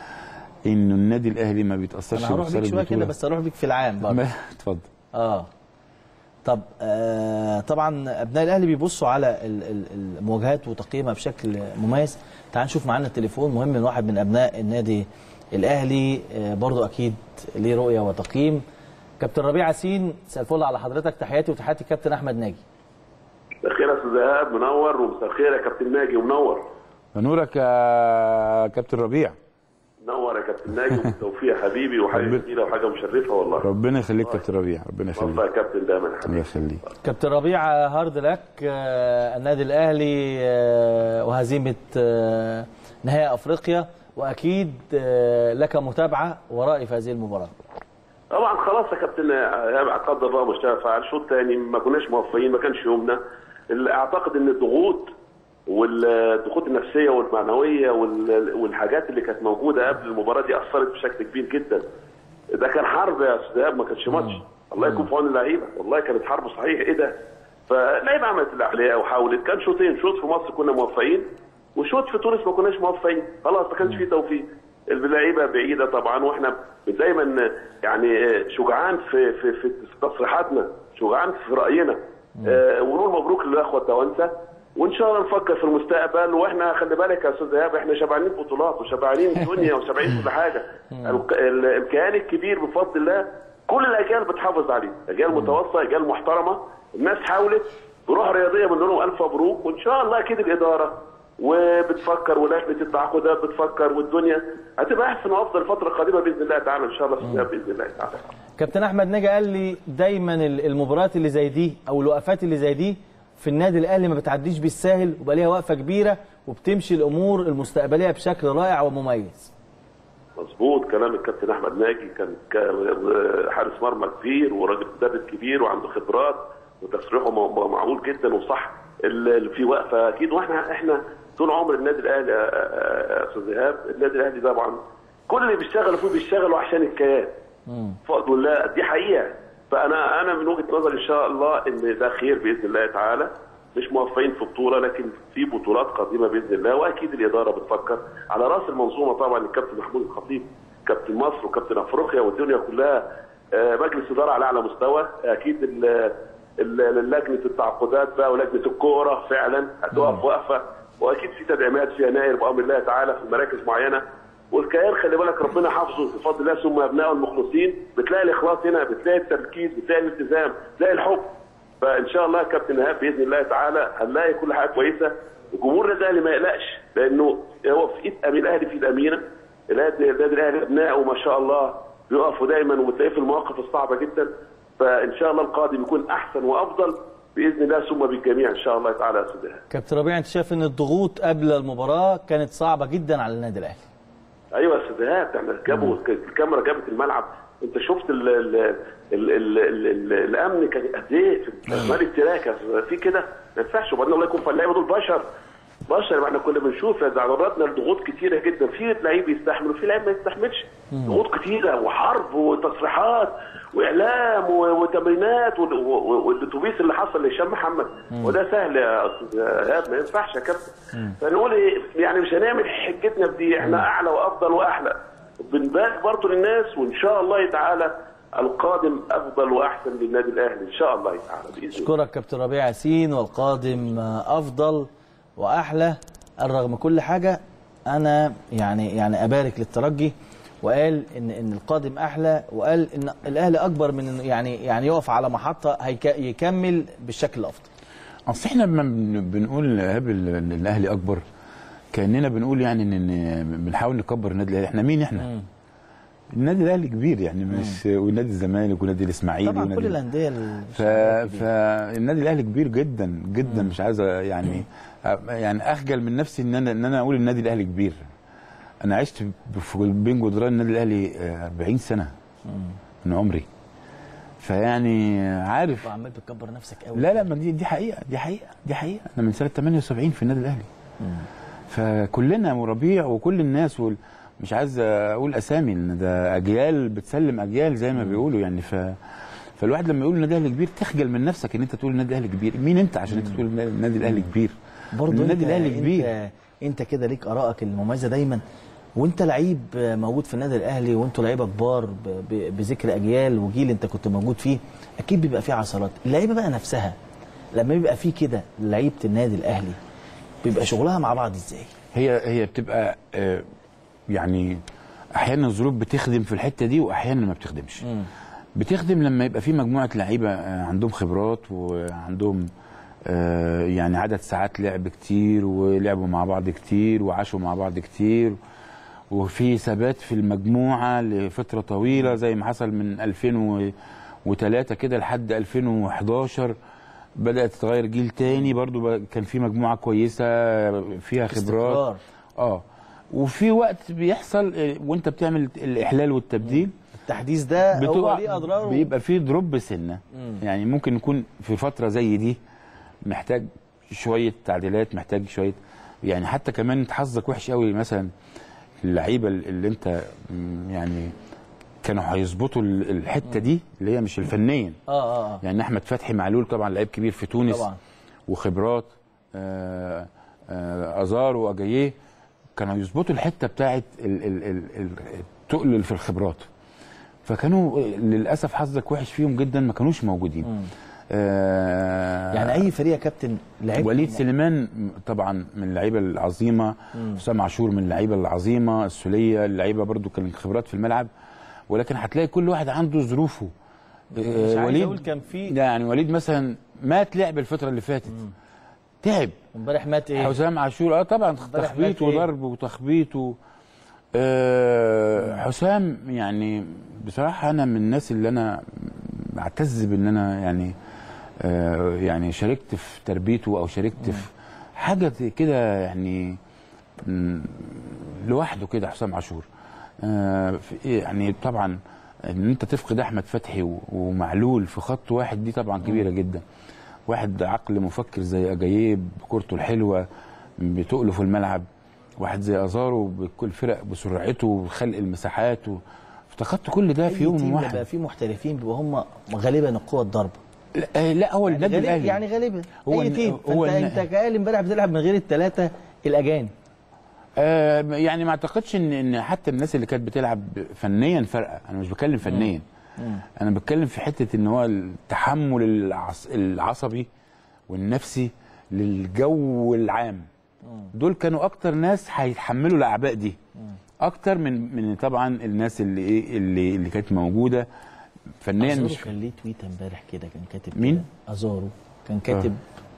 انه النادي الاهلي ما بيتاثرش انا هروح بخسارة بيك شويه كده البطولة. بس هروح بيك في العام برضه ما- اتفضل اه طب آه طبعا ابناء الاهلي بيبصوا على ال- ال- المواجهات وتقييمها بشكل مميز تعال نشوف معانا التليفون مهم من واحد من ابناء النادي الاهلي آه برضو اكيد ليه رؤيه وتقييم كابتن ربيع ياسين مساء الفل على حضرتك تحياتي وتحياتي كابتن احمد ناجي مساء الخير يا استاذ ايهاب منور ومساء الخير يا كابتن ناجي ومنور نورك يا كابتن ربيع منور يا كابتن ناجي وبالتوفيق يا حبيبي وحاجه ربنا- جميله وحاجه مشرفه والله ربنا يخليك كابتن ربيع ربنا والله يخليك يا كابتن دايما يا الله حبيبي يخليك كابتن ربيع هارد لك آه النادي الاهلي آه وهزيمه آه نهائي افريقيا واكيد آه لك متابعه ورائي في هذه المباراه طبعا خلاص يا كابتن ايهاب قدر الله مشتاق فعل شوط تاني ما كناش موفقين ما كانش يومنا ال- اعتقد ان الضغوط والضغوط النفسيه والمعنويه وال- والحاجات اللي كانت موجوده قبل المباراه دي اثرت بشكل كبير جدا ده كان حرب يا استاذ ايهاب ما كانش ماتش الله يكون في عون اللعيبه والله كانت حرب صحيح ايه ده فاللعيبه عملت اللي عليها وحاولت كان شوطين شوط في مصر كنا موفقين وشوط في تونس ما كناش موفقين خلاص ما كانش فيه توفيق اللعيبه بعيده طبعا واحنا دايما يعني شجعان في في في تصريحاتنا شجعان في راينا آه، ونقول مبروك للاخوه التوانسه وان شاء الله نفكر في المستقبل واحنا خلي بالك يا استاذ ايهاب احنا شبعانين بطولات وشبعانين دنيا وشبعانين كل حاجه الك- ال- الكيان الكبير بفضل الله كل الاجيال بتحافظ عليه اجيال متوسطه اجيال محترمه الناس حاولت بروح رياضيه بنقول لهم الف مبروك وان شاء الله اكيد الاداره وبتفكر ولجنه التعاقدات بتفكر والدنيا هتبقى احسن وافضل الفتره القادمه باذن الله تعالى ان شاء الله في السنة باذن الله تعالى كابتن احمد ناجي قال لي دايما ال- المباريات اللي زي دي او الوقفات اللي زي دي في النادي الاهلي ما بتعديش بالساهل وبقى ليها وقفه كبيره وبتمشي الامور المستقبليه بشكل رائع ومميز مظبوط كلام الكابتن احمد ناجي كان كا- حارس مرمى كبير وراجل مدرب كبير وعنده خبرات وتصريحه م- معقول جدا وصح اللي في وقفه اكيد واحنا احنا طول عمر النادي الاهلي يا- يا يا استاذ ايهاب النادي الاهلي طبعا كل اللي بيشتغلوا فيه بيشتغلوا عشان الكيان بفضل الله دي حقيقه فانا انا من وجهه نظري ان شاء الله ان ده خير باذن الله تعالى مش موفقين في بطوله لكن في بطولات قادمه باذن الله واكيد الاداره بتفكر على راس المنظومه طبعا الكابتن محمود الخطيب كابتن مصر وكابتن افريقيا والدنيا كلها آه، مجلس اداره على اعلى مستوى اكيد ال- ال- لجنه التعاقدات بقى ولجنه الكوره فعلا هتقف وقفه واكيد في تدعيمات في يناير بامر الله تعالى في مراكز معينه والكيان خلي بالك ربنا حافظه بفضل الله ثم ابنائه المخلصين بتلاقي الاخلاص هنا بتلاقي التركيز بتلاقي الالتزام بتلاقي الحب فان شاء الله يا كابتن ايهاب باذن الله تعالى هنلاقي كل حاجه كويسه وجمهور النادي الاهلي ما يقلقش لانه هو في ايد امين الاهلي في ايد امينه النادي النادي الاهلي ابنائه ما شاء الله بيقفوا دايما وتلاقيه في المواقف الصعبه جدا فان شاء الله القادم يكون احسن وافضل باذن الله ثم بالجميع ان شاء الله تعالى يا استاذ إيهاب. كابتن ربيع انت شايف ان الضغوط قبل المباراه كانت صعبه جدا على النادي الاهلي ايوه يا استاذ إيهاب احنا جابوا الكاميرا جابت الملعب انت شفت ال ال ال ال ال ال الامن كان قد ايه في مال التراكه في كده ما ينفعش وبعدين الله يكون في اللعيبه دول بشر بشر ما احنا كنا بنشوف تعرضنا لضغوط كتيره جدا في لعيب يستحمل وفي لعيب ما يستحملش ضغوط كتيره وحرب وتصريحات واعلام و- وتمرينات وال- و- والاتوبيس اللي حصل لهشام محمد وده سهل يا استاذ ايهاب ما ينفعش يا كابتن فنقول ايه يعني مش هنعمل حجتنا في دي احنا اعلى وافضل واحلى بنبارك برضه للناس وان شاء الله تعالى القادم افضل واحسن للنادي الاهلي ان شاء الله تعالى باذن الله اشكرك كابتن ربيع ياسين والقادم افضل واحلى الرغم كل حاجه انا يعني يعني ابارك للترجي وقال ان ان القادم احلى وقال ان الاهلي اكبر من إنه يعني يعني يقف على محطه هيك يكمل بالشكل الافضل اصل احنا لما بن- بنقول قبل إن الاهلي اكبر كاننا بنقول يعني ان إن بنحاول نكبر النادي الاهلي احنا مين احنا؟ النادي الاهلي كبير يعني مش ونادي الزمالك ونادي الاسماعيلي طبعا ونادي كل الانديه ف... فالنادي الاهلي كبير جدا جدا مش عايز أ- يعني أ- يعني اخجل من نفسي ان انا ان انا اقول النادي الاهلي كبير انا عشت في بين جدران النادي الاهلي آه، 40 سنه من عمري فيعني عارف وعمال بتكبر نفسك قوي لا لا ما دي دي حقيقه دي حقيقه دي حقيقه انا من سنه 78 في النادي الاهلي فكلنا وربيع وكل الناس وال... مش عايز اقول اسامي لان ده اجيال بتسلم اجيال زي ما بيقولوا يعني ف فالواحد لما يقول النادي الاهلي كبير تخجل من نفسك ان انت تقول النادي الاهلي كبير مين انت عشان انت تقول النادي الاهلي كبير برضه النادي انت الاهلي كبير انت, انت كده ليك ارائك المميزه دايما وانت لعيب موجود في النادي الاهلي وانتوا لعيبه كبار ب- ب- بذكر اجيال وجيل انت كنت موجود فيه اكيد بيبقى فيه عثرات اللعيبه بقى نفسها لما بيبقى فيه كده لعيبه النادي الاهلي بيبقى شغلها مع بعض ازاي هي هي بتبقى آه، يعني احيانا الظروف بتخدم في الحته دي واحيانا ما بتخدمش بتخدم لما يبقى في مجموعه لعيبه آه، عندهم خبرات وعندهم آه، يعني عدد ساعات لعب كتير ولعبوا مع بعض كتير وعاشوا مع بعض كتير وفي ثبات في المجموعه لفتره طويله زي ما حصل من 2003 كده لحد 2011 بدات تتغير جيل تاني برضو ب- كان في مجموعه كويسه فيها خبرات استقرار. اه وفي وقت بيحصل آه، وانت بتعمل الاحلال والتبديل التحديث ده هو بتقع ليه اضراره بيبقى فيه دروب سنه يعني ممكن يكون في فتره زي دي محتاج شويه تعديلات محتاج شويه يعني حتى كمان انت حظك وحش قوي مثلا اللعيبه اللي انت مم، يعني كانوا هيظبطوا ال- الحته دي اللي هي مش الفنيا اه اه اه يعني احمد فتحي معلول طبعا لعيب كبير في تونس طبعا. وخبرات آه آه ازار واجاييه كانوا يظبطوا الحته بتاعت ال- ال- ال- ال- التقل اللي في الخبرات فكانوا للاسف حظك وحش فيهم جدا ما كانوش موجودين آه يعني اي فريق يا كابتن لعيب وليد سليمان طبعا من اللعيبه العظيمه حسام عاشور من اللعيبه العظيمه السوليه اللعيبه برضو كان خبرات في الملعب ولكن هتلاقي كل واحد عنده ظروفه مش عايز اقول كان في لا يعني وليد مثلا مات لعب الفتره اللي فاتت تعب امبارح مات ايه حسام عاشور اه طبعا امبارح تخبيط مات إيه؟ وضرب وتخبيط و... آه حسام يعني بصراحه انا من الناس اللي انا اعتز بان انا يعني آه يعني شاركت في تربيته او شاركت في حاجه زي كده يعني مم، لوحده كده حسام عاشور آه في- يعني طبعا ان انت تفقد احمد فتحي و- ومعلول في خط واحد دي طبعا كبيره جدا واحد عقل مفكر زي اجاييه بكورته الحلوه بتقله في الملعب واحد زي ازارو بكل فرق بسرعته وخلق المساحات و... افتقدت كل ده في أي يوم تيم واحد بيبقى فيه محترفين بيبقى هم غالبا القوه الضربه لا, آه، لا هو النادي غالب- الاهلي يعني غالبا هو اي الن- تيم هو فانت الن- انت كاهلي امبارح بتلعب من غير الثلاثه الاجانب آه يعني ما اعتقدش ان ان حتى الناس اللي كانت بتلعب فنيا فرقه انا مش بتكلم فنيا انا بتكلم في حته ان هو التحمل العص... العصبي والنفسي للجو العام دول كانوا اكتر ناس هيتحملوا الاعباء دي اكتر من من طبعا الناس اللي ايه اللي اللي كانت موجوده فنيا أزارو مش كان ليه تويت امبارح كده كان كاتب مين؟ كده. ازارو كان كاتب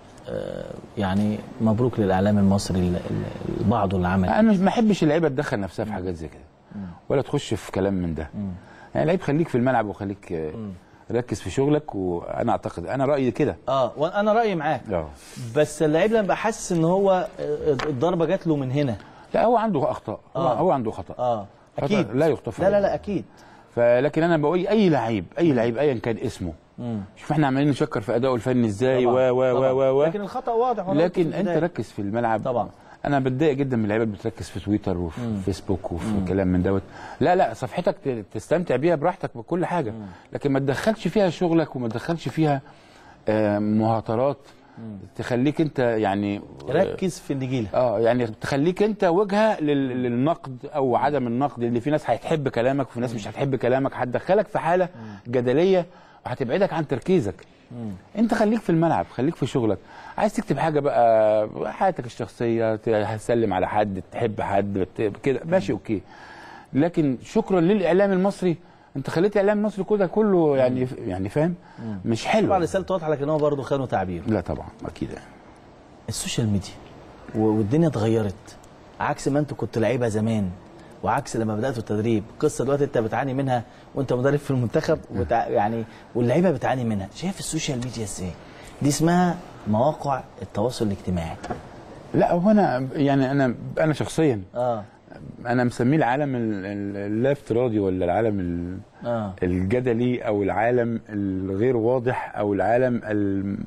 آه يعني مبروك للاعلام المصري ال- ال- بعضه اللي عمل انا مش ما احبش اللعيبه تدخل نفسها في حاجات زي كده ولا تخش في كلام من ده يعني لعيب خليك في الملعب وخليك آه، ركز في شغلك وانا اعتقد انا رايي كده اه وانا رايي معاك اه بس اللعيب لما حاسس ان هو آه، الضربه جات له من هنا لا هو عنده اخطاء هو, آه. هو عنده خطا اه خطأ اكيد لا يغتفر لا لا له. لا اكيد فلكن انا بقول اي لعيب اي لعيب ايا كان اسمه مم. شوف احنا عمالين نشكر في ادائه الفني ازاي و طبعاً، و طبعاً. و و لكن الخطا واضح وأنا قلت في لكن انت البداية. ركز في الملعب طبعاً. انا بتضايق جدا من اللعيبه اللي بتركز في تويتر وفي فيسبوك وفي كلام من دوت لا لا صفحتك ت- تستمتع بيها براحتك بكل حاجه لكن ما تدخلش فيها شغلك وما تدخلش فيها آه، مهاترات تخليك انت يعني ركز في النجيله اه يعني تخليك انت وجهه لل- للنقد او عدم النقد اللي في ناس هتحب كلامك وفي ناس مش هتحب كلامك هتدخلك في حاله جدليه وهتبعدك عن تركيزك انت خليك في الملعب خليك في شغلك عايز تكتب حاجه بقى حياتك الشخصيه ت- هتسلم على حد تحب حد بت- كده ماشي اوكي لكن شكرا للاعلام المصري انت خليت الاعلام المصري كده كله يعني يعني فاهم مش حلو طبعا رسالته واضحه لكن هو برضه خانه تعبير لا طبعا اكيد يعني. السوشيال ميديا و- والدنيا اتغيرت عكس ما انتوا كنتوا لعيبه زمان وعكس لما بداتوا التدريب قصه دلوقتي انت بتعاني منها وانت مدرب في المنتخب وتع... يعني واللعيبه بتعاني منها شايف السوشيال ميديا ازاي دي اسمها مواقع التواصل الاجتماعي لا هو انا يعني انا انا شخصيا اه انا مسميه العالم ال- ال- اللا افتراضي ولا العالم ال- اه الجدلي او العالم الغير واضح او العالم الم-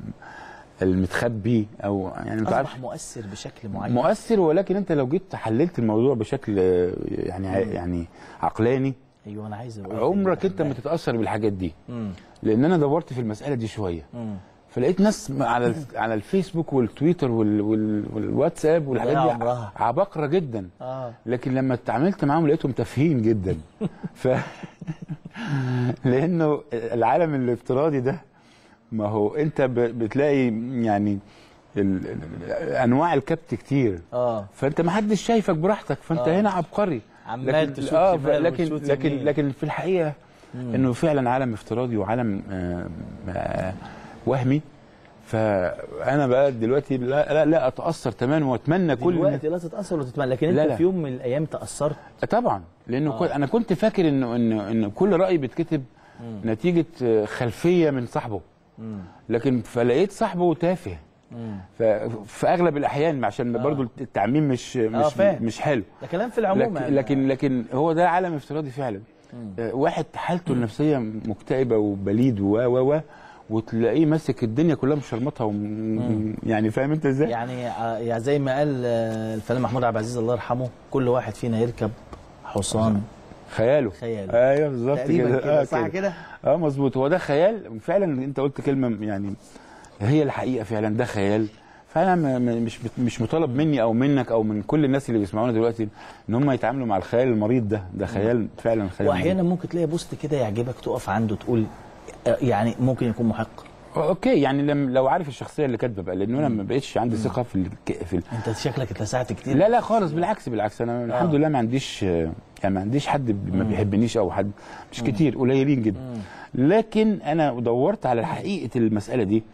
المتخبي او يعني ما تعرفش اصبح مؤثر بشكل معين مؤثر ولكن انت لو جيت حللت الموضوع بشكل آه، يعني ع- يعني عقلاني ايوه انا عايز اقول عمرك انت ما تتاثر بالحاجات دي مم. لان انا دورت في المساله دي شويه مم. فلقيت ناس على ال- على الفيسبوك والتويتر وال- وال- والواتساب والحاجات ضيعوا دي عمرها. عباقره جدا اه لكن لما اتعاملت معاهم لقيتهم تافهين جدا ف لانه العالم الافتراضي ده ما هو انت ب- بتلاقي يعني ال... ال- انواع الكبت كتير اه فانت ما حدش شايفك براحتك فانت آه. هنا عبقري عمال تشوف اه شمال لكن وتشوت لكن يمين. لكن في الحقيقه انه فعلا عالم افتراضي وعالم آه آه وهمي فانا بقى دلوقتي لا لا, لا اتاثر تماما واتمنى كل الناس- دلوقتي لا تتاثر ولا تتمنى لكن انت لا، لا. في يوم من الايام تاثرت طبعا لانه آه. آه. انا كنت فاكر انه انه ان كل راي بيتكتب نتيجه آه، خلفيه من صاحبه لكن فلقيت صاحبه تافه ف- في اغلب الاحيان عشان آه. برضو التعميم مش مش فاهم. مش حلو ده كلام في العموم لكن لكن, لكن هو ده عالم افتراضي فعلا آه، واحد حالته النفسيه مكتئبه وبليد و و و وتلاقيه ماسك الدنيا كلها مشرمطها وم... يعني فاهم انت ازاي؟ يعني ع- يعني زي ما قال آه، الفنان محمود عبد العزيز الله يرحمه كل واحد فينا يركب حصان خياله خياله. ايوه بالظبط تقريبا كده كده آه صح كده؟ اه مظبوط هو ده خيال فعلا انت قلت كلمه يعني هي الحقيقه فعلا ده خيال فانا م- م- مش مش مطالب مني او منك او من كل الناس اللي بيسمعونا دلوقتي ان هم يتعاملوا مع الخيال المريض ده ده خيال فعلا خيال واحيانا ممكن تلاقي بوست كده يعجبك تقف عنده تقول آه، يعني ممكن يكون محق اوكي يعني لم لو عارف الشخصيه اللي كاتبه بقى لانه انا ما بقتش عندي ثقه في ال- في ال- انت شكلك اتلسعت كتير لا لا خالص بالعكس بالعكس انا الحمد لله ما عنديش يعني ما عنديش حد ب- ما بيحبنيش او حد مش كتير قليلين جدا لكن انا دورت على حقيقه المساله دي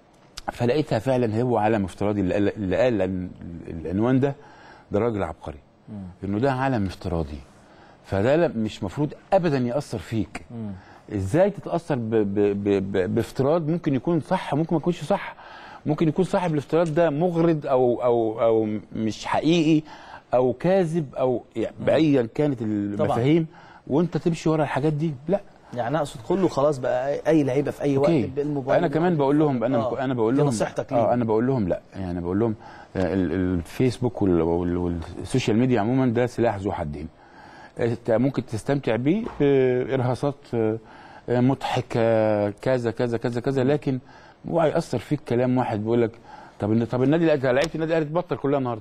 فلقيتها فعلا هو عالم افتراضي اللي قال, اللي قال ال- العنوان ده ده راجل عبقري انه ده عالم افتراضي فده لا- مش مفروض ابدا ياثر فيك ازاي تتاثر ب ب ب ب بافتراض ممكن يكون صح ممكن ما يكونش صح ممكن يكون صاحب الافتراض ده مغرض او او او مش حقيقي او كاذب او يعني بايا كانت المفاهيم وانت تمشي ورا الحاجات دي لا يعني اقصد كله خلاص بقى اي لعيبه في اي وقت اوكي بالموبايل انا كمان بقول لهم انا آه. انا بقول دي لهم نصيحتك اه ليهم. انا بقول لهم لا يعني بقول لهم آه، ال- الفيسبوك وال- وال- والسوشيال ميديا عموما ده سلاح ذو حدين انت ممكن تستمتع بيه بارهاصات آه، آه، مضحكه كذا كذا كذا كذا لكن اوعى ياثر فيك كلام واحد بيقول لك طب طب النادي الأهلي- لعيبه النادي الاهلي تبطل كلها النهارده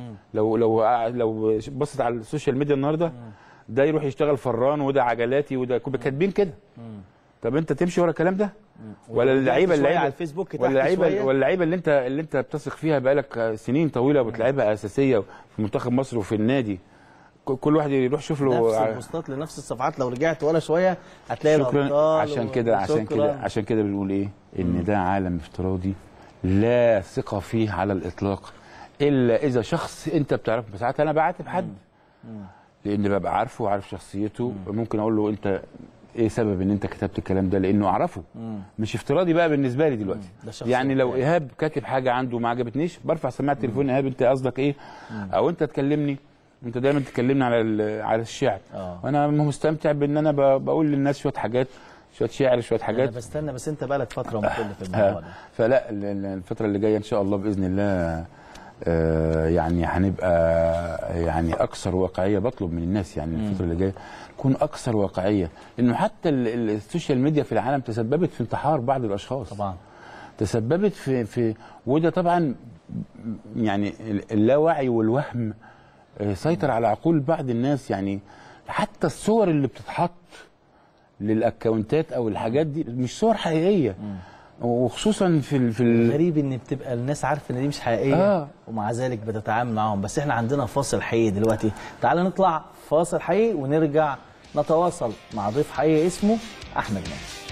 لو لو لو بصت على السوشيال ميديا النهارده ده يروح يشتغل فران وده عجلاتي وده كاتبين كده طب انت تمشي ورا الكلام ده ولا ورجعت اللعيبه شوية اللعيبه على الفيسبوك تحت ولا اللعيبه شوية. ولا اللعيبه اللي انت اللي انت بتثق فيها بقالك سنين طويله وبتلعبها اساسيه في منتخب مصر وفي النادي ك- كل واحد يروح يشوف له نفس ع- البوستات لنفس الصفحات لو رجعت ورا شويه هتلاقي شكرا الابطال عشان كده عشان وشكراً. كده عشان كده بنقول ايه ان ده عالم افتراضي لا ثقه فيه على الاطلاق الا اذا شخص انت بتعرفه ساعات انا بعاتب حد لان ببقى عارفه وعارف شخصيته ممكن اقول له انت ايه سبب ان انت كتبت الكلام ده لانه اعرفه مش افتراضي بقى بالنسبه لي دلوقتي ده شخصية يعني لو يعني. ايهاب كاتب حاجه عنده ما عجبتنيش برفع سماعه التليفون ايهاب انت قصدك ايه او انت تكلمني انت دايما تكلمني على ال- على الشعر آه. وانا مستمتع بان انا ب- بقول للناس شويه حاجات شويه شعر شويه انا حاجات بستنى بس انت بقالك فتره مقل في الموضوع آه، ده فلا ال- ال- الفتره اللي جايه ان شاء الله باذن الله آه، يعني هنبقى يعني اكثر واقعيه بطلب من الناس يعني الفتره اللي جايه نكون اكثر واقعيه لانه حتى ال- ال- السوشيال ميديا في العالم تسببت في انتحار بعض الاشخاص طبعا تسببت في في وده طبعا يعني اللاوعي والوهم آه، سيطر على عقول بعض الناس يعني حتى الصور اللي بتتحط للاكونتات او الحاجات دي مش صور حقيقيه وخصوصا في ال- في ال- غريب ان بتبقى الناس عارفه ان دي مش حقيقيه آه. ومع ذلك بتتعامل معاهم بس احنا عندنا فاصل حقيقي دلوقتي تعال نطلع فاصل حقيقي ونرجع نتواصل مع ضيف حقيقي اسمه احمد ناجي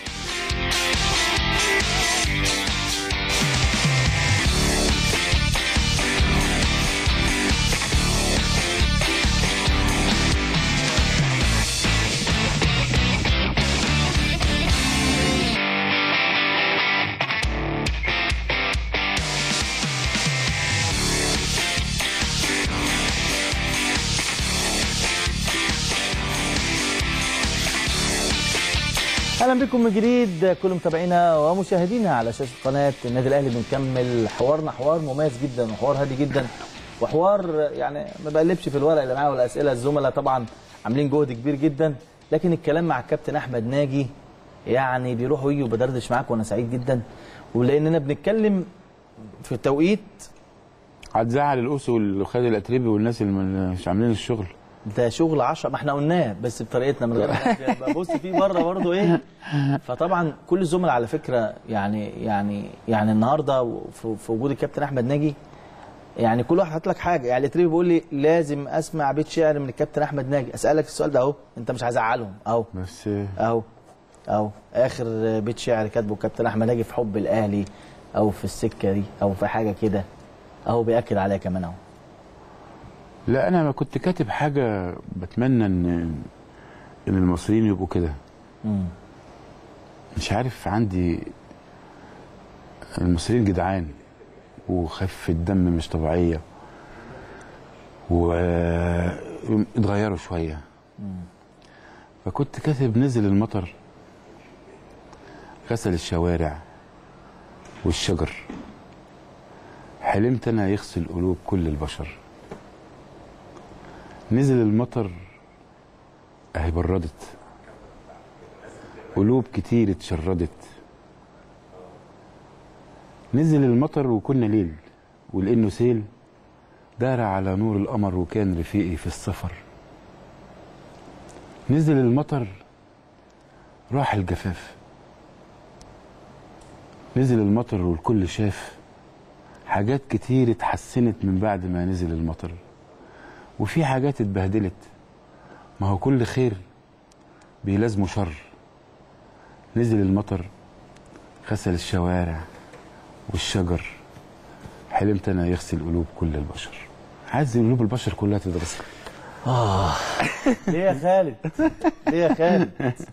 اهلا بكم من جديد كل متابعينا ومشاهدينا على شاشه قناه النادي الاهلي بنكمل حوارنا حوار مميز جدا وحوار هادي جدا وحوار يعني ما بقلبش في الورق اللي معايا والاسئله الزملاء طبعا عاملين جهد كبير جدا لكن الكلام مع الكابتن احمد ناجي يعني بيروح ويجي وبدردش معاك وانا سعيد جدا ولاننا بنتكلم في توقيت هتزعل الأس والخالد الأتريبي والناس اللي مش عاملين الشغل ده شغل 10 ما احنا قلناه بس بطريقتنا من غير ما ببص فيه بره برضه ايه فطبعا كل الزملاء على فكره يعني يعني يعني النهارده في, في وجود الكابتن احمد ناجي يعني كل واحد حاطط لك حاجه يعني التريبي بيقول لي لازم اسمع بيت شعر من الكابتن احمد ناجي اسالك السؤال ده اهو انت مش هزعلهم اهو بس اهو اهو اخر بيت شعر كاتبه الكابتن احمد ناجي في حب الاهلي او في السكه دي او في حاجه كده اهو بياكد عليا كمان اهو لا أنا ما كنت كاتب حاجة بتمنى إن إن المصريين يبقوا كده مم. مش عارف عندي المصريين جدعان وخفة دم مش طبيعية واتغيروا شوية فكنت كاتب نزل المطر غسل الشوارع والشجر حلمت انا يغسل قلوب كل البشر نزل المطر اهي بردت قلوب كتير اتشردت نزل المطر وكنا ليل ولانه سيل دار على نور القمر وكان رفيقي في السفر نزل المطر راح الجفاف نزل المطر والكل شاف حاجات كتير اتحسنت من بعد ما نزل المطر وفي حاجات اتبهدلت ما هو كل خير بيلازمه شر نزل المطر غسل الشوارع والشجر حلمت انا يغسل قلوب كل البشر عايز قلوب البشر كلها تتغسل ليه يا خالد؟ ليه يا خالد؟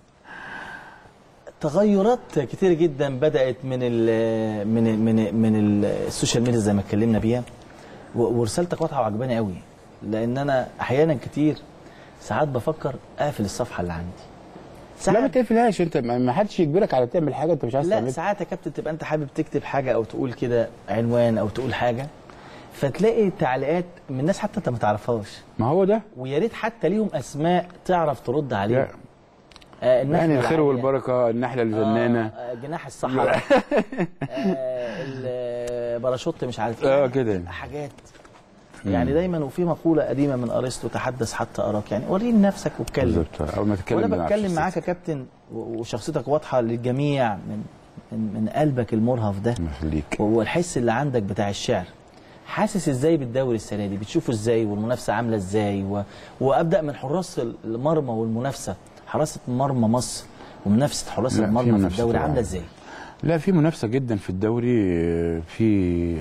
تغيرات كتير جدا بدات من ال من ال من ال من ال السوشيال ميديا زي ما اتكلمنا بيها و- ورسالتك واضحه وعجباني قوي لان انا احيانا كتير ساعات بفكر اقفل الصفحه اللي عندي لا ما ساعات تقفلهاش انت ما ما حدش يجبرك على تعمل حاجه انت مش عايز لا تعملها ساعات يا كابتن تبقى انت حابب تكتب حاجه او تقول كده عنوان او تقول حاجه فتلاقي تعليقات من ناس حتى انت ما تعرفهاش ما هو ده ويا ريت حتى ليهم اسماء تعرف ترد عليهم لا. آه النحلة يعني الخير العالية. والبركه النحله الجنانه آه جناح الصحراء آه الباراشوت مش عارف آه، يعني كده. بتبقى حاجات يعني دايما وفي مقوله قديمه من ارسطو تحدث حتى اراك يعني وريني نفسك واتكلم بالظبط اول ما تتكلم وانا بنعرف بتكلم الست. معاك يا كابتن و- وشخصيتك واضحه للجميع من من, من قلبك المرهف ده الله يخليك والحس اللي عندك بتاع الشعر حاسس ازاي بالدوري السنه دي بتشوفه ازاي والمنافسه عامله ازاي و... وابدا من حراس المرمى والمنافسه حراسه مرمى مصر ومنافسه حراس لا، في المرمى في منافسة الدوري طبعاً. عامله ازاي لا في منافسه جدا في الدوري آه، في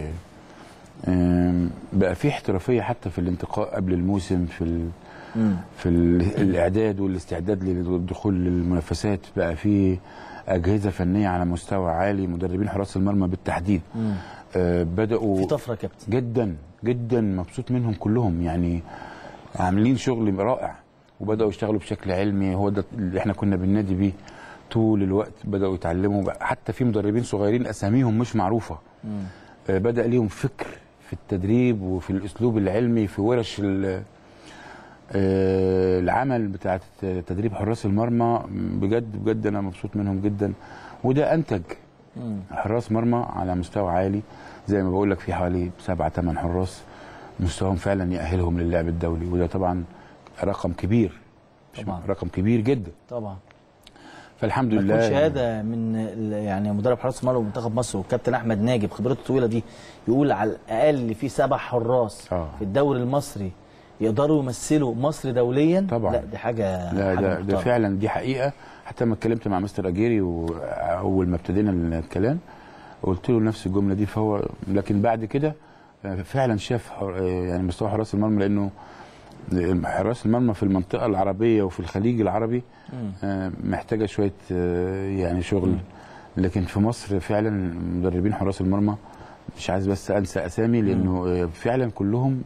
آم، بقى في احترافيه حتى في الانتقاء قبل الموسم في ال... مم. في ال- الاعداد والاستعداد للدخول للمنافسات بقى في اجهزه فنيه على مستوى عالي مدربين حراس المرمى بالتحديد مم. آه، بداوا في طفره يا كابتن جدا جدا مبسوط منهم كلهم يعني عاملين شغل رائع وبداوا يشتغلوا بشكل علمي هو ده اللي احنا كنا بننادي بيه طول الوقت بداوا يتعلموا بقى حتى في مدربين صغيرين اساميهم مش معروفه مم. آه، بدا ليهم فكر في التدريب وفي الاسلوب العلمي في ورش ال- آه، العمل بتاعه تدريب حراس المرمى بجد بجد انا مبسوط منهم جدا وده انتج مم. حراس مرمى على مستوى عالي زي ما بقول لك في حوالي سبعة ثمان حراس مستواهم فعلا يأهلهم للعب الدولي وده طبعا رقم كبير طبعا. رقم كبير جدا طبعا فالحمد ما لله تكون شهاده من ال- يعني مدرب حراس مرمى منتخب مصر والكابتن احمد ناجي بخبرته الطويله دي يقول على الاقل في سبع حراس آه. في الدوري المصري يقدروا يمثلوا مصر دوليا طبعا. لا دي حاجه لا حاجة ده, ده محترمة. فعلا دي حقيقه حتى لما اتكلمت مع مستر اجيري واول ما ابتدينا الكلام قلت له نفس الجمله دي فهو لكن بعد كده آه، فعلا شاف حر- آه، يعني مستوى حراس المرمى لانه حراس المرمى في المنطقه العربيه وفي الخليج العربي مم. آه، محتاجه شويه آه، يعني شغل لكن في مصر فعلا مدربين حراس المرمى مش عايز بس انسى اسامي لانه آه، فعلا كلهم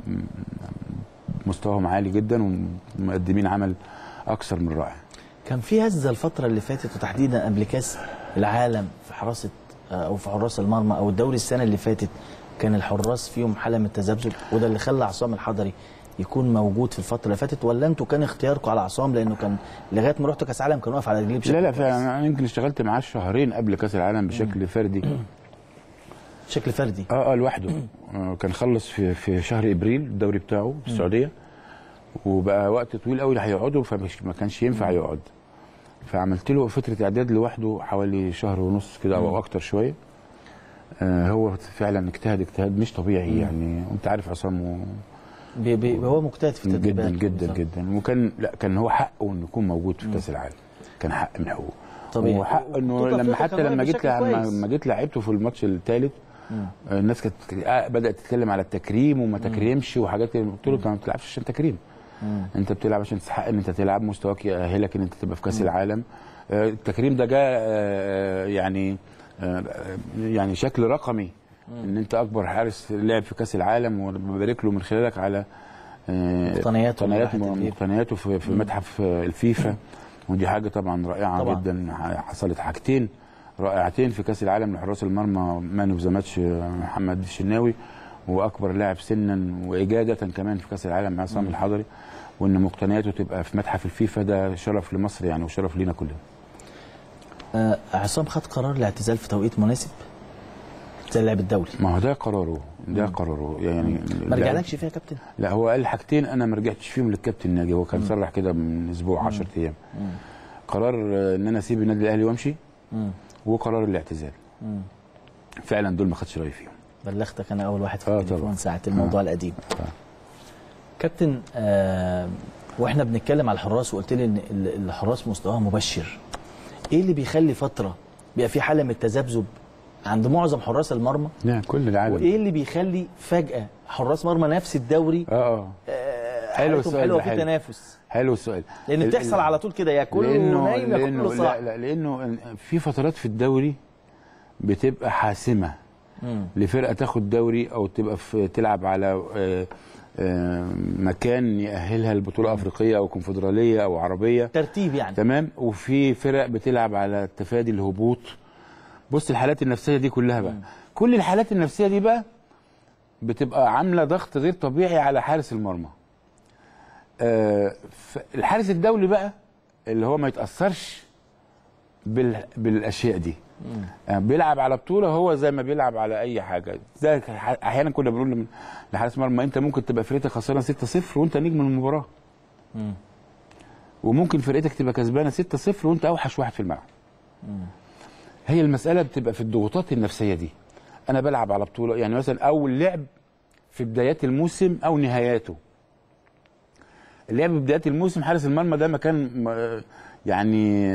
مستواهم عالي جدا ومقدمين عمل اكثر من رائع كان في هزه الفتره اللي فاتت وتحديدا قبل كاس العالم في حراسه آه، او في حراس المرمى او الدوري السنه اللي فاتت كان الحراس فيهم حاله من التذبذب وده اللي خلى عصام الحضري يكون موجود في الفتره اللي فاتت ولا انتوا كان اختياركم على عصام لانه كان لغايه ما رحتوا كاس عالم كان واقف على رجليه بشكل لا لا كويس. فعلا انا يمكن اشتغلت معاه شهرين قبل كاس العالم بشكل فردي بشكل فردي اه اه لوحده آه كان خلص في في شهر ابريل الدوري بتاعه في السعوديه وبقى وقت طويل قوي هيقعده فمش ما كانش ينفع يقعد فعملت له فتره اعداد لوحده حوالي شهر ونص كده او اكتر شويه آه هو فعلا اجتهد اجتهاد مش طبيعي يعني وانت عارف عصام و- بي بي هو مجتهد في التدريبات جدا جدا بالظبط. جدا وكان لا كان هو حقه انه يكون موجود في كاس العالم كان حق من حقوقه طبيعي. وحق انه وتوقف لما له حتى كمان لما جيت بشكل لما كويس. لما جيت لعبته في الماتش الثالث الناس كانت آه، بدات تتكلم على التكريم وما تكريمش وحاجات كده. قلت له انت ما بتلعبش عشان تكريم انت بتلعب عشان تستحق ان انت تلعب مستواك يأهلك ان انت تبقى في كاس العالم آه، التكريم ده جاء آه، يعني آه، يعني شكل رقمي ان انت اكبر حارس لعب في كاس العالم وببارك له من خلالك على آه، مقتنياته مقتنيات من ناحية مقتنياته في, في متحف الفيفا ودي حاجه طبعا رائعه طبعاً. طبعا. جدا حصلت حاجتين رائعتين في كاس العالم لحراس المرمى مان اوف ذا ماتش محمد الشناوي واكبر لاعب سنا واجاده كمان في كاس العالم عصام الحضري وان مقتنياته تبقى في متحف الفيفا ده شرف لمصر يعني وشرف لينا كلنا آه عصام خد قرار الاعتزال في توقيت مناسب زي اللعب الدولي ما هو ده قراره ده قراره يعني ما رجعلكش فيها يا كابتن لا هو قال حاجتين انا ما رجعتش فيهم للكابتن ناجي هو كان صرح كده من اسبوع 10 ايام قرار آه، ان انا اسيب النادي الاهلي وامشي مم. وقرار الاعتزال مم. فعلا دول ما خدش رايي فيهم بلغتك انا اول واحد في آه التليفون طبعا. ساعه الموضوع القديم كابتن آه واحنا بنتكلم على الحراس وقلت لي ان ال- الحراس مستواها مبشر ايه اللي بيخلي فتره بيبقى في حاله من التذبذب عند معظم حراس المرمى لا كل العالم وايه اللي بيخلي فجاه حراس مرمى نفس الدوري اه اه آه حلو حالتهم السؤال حلوه ده، في حلو. تنافس حلو السؤال لان ال- بتحصل ال- على طول كده يا كله لانه نايم يا لانه كله لا, صاحي لا لانه في فترات في الدوري بتبقى حاسمه مم. لفرقه تاخد دوري او تبقى في تلعب على آه، آه، مكان يأهلها لبطوله افريقيه او كونفدراليه او عربيه ترتيب يعني تمام وفي فرق بتلعب على تفادي الهبوط بص الحالات النفسيه دي كلها بقى كل الحالات النفسيه دي بقى بتبقى عامله ضغط غير طبيعي على حارس المرمى آه ف- الحارس الدولي بقى اللي هو ما يتاثرش بال... بالاشياء دي آه بيلعب على بطوله هو زي ما بيلعب على اي حاجه زي ح- احيانا كنا بنقول لم- لحارس مرمى انت ممكن تبقى فرقتك خسرانه 6-0 وانت نجم المباراه وممكن فرقتك تبقى كسبانه 6-0 وانت اوحش واحد في الملعب هي المساله بتبقى في الضغوطات النفسيه دي انا بلعب على بطوله يعني مثلا اول لعب في بدايات الموسم او نهاياته اللعب في بدايات الموسم حارس المرمى ده مكان م- يعني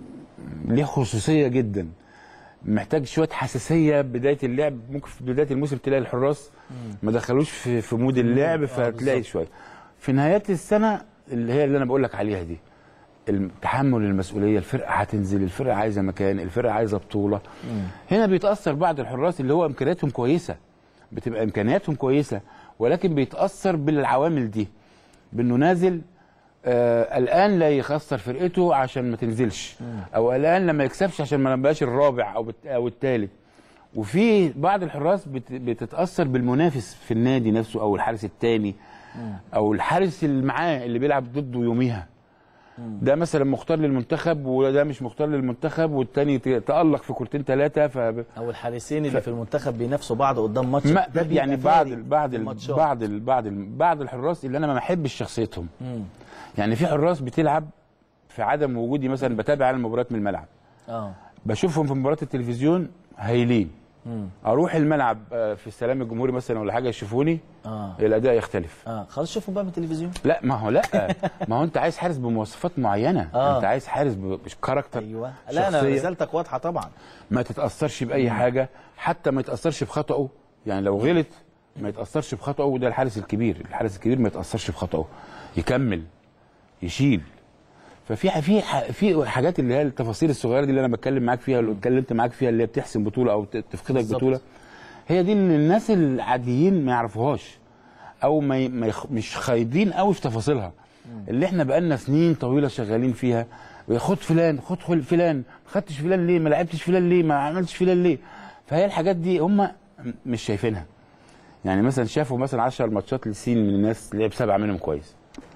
ليه خصوصيه جدا محتاج شويه حساسيه بدايه اللعب ممكن في بدايه الموسم تلاقي الحراس ما دخلوش في في مود اللعب فتلاقي شويه في نهايات السنه اللي هي اللي انا بقول لك عليها دي تحمل المسؤوليه الفرقه هتنزل الفرقه عايزه مكان الفرقه عايزه بطوله هنا بيتاثر بعض الحراس اللي هو امكانياتهم كويسه بتبقى امكانياتهم كويسه ولكن بيتاثر بالعوامل دي بانه نازل آه الان لا يخسر فرقته عشان ما تنزلش او الان لما يكسبش عشان ما نبقاش الرابع او بت- او الثالث وفي بعض الحراس بت- بتتاثر بالمنافس في النادي نفسه او الحارس الثاني او الحارس اللي معاه اللي بيلعب ضده يوميها ده مثلا مختار للمنتخب وده مش مختار للمنتخب والتاني ت- تألق في كورتين ثلاثه ف او الحارسين اللي في المنتخب بينافسوا بعض قدام ماتش ما ده بيبقى يعني بعض فارق بعض في الماتشات. بعض بعض بعض الحراس اللي انا ما بحبش شخصيتهم يعني في حراس بتلعب في عدم وجودي مثلا بتابع انا المباريات من الملعب اه بشوفهم في مباراه التلفزيون هايلين اروح الملعب آه، في السلام الجمهوري مثلا ولا حاجه يشوفوني اه الاداء يختلف اه خلاص شوفوا بقى من التلفزيون لا ما هو لا ما هو انت عايز حارس بمواصفات معينه آه. انت عايز حارس بكاركتر ايوه لا انا شخصية. رسالتك واضحه طبعا ما تتاثرش باي حاجه حتى ما يتاثرش بخطئه يعني لو غلط ما يتاثرش بخطئه وده الحارس الكبير الحارس الكبير ما يتاثرش بخطئه يكمل يشيل ففي في في حاجات اللي هي التفاصيل الصغيره دي اللي انا بتكلم معاك فيها اللي اتكلمت معاك فيها اللي هي بتحسم بطوله او ت- تفقدك بالظبط. بطوله هي دي اللي الناس العاديين ما يعرفوهاش او ما ي- ما يخ... مش خايضين قوي في تفاصيلها اللي احنا بقالنا سنين طويله شغالين فيها خد فلان خد خل- فلان ما خدتش فلان ليه ما لعبتش فلان ليه ما عملتش فلان ليه فهي الحاجات دي هم مش شايفينها يعني مثلا شافوا مثلا 10 ماتشات لسين من الناس لعب سبعه منهم كويس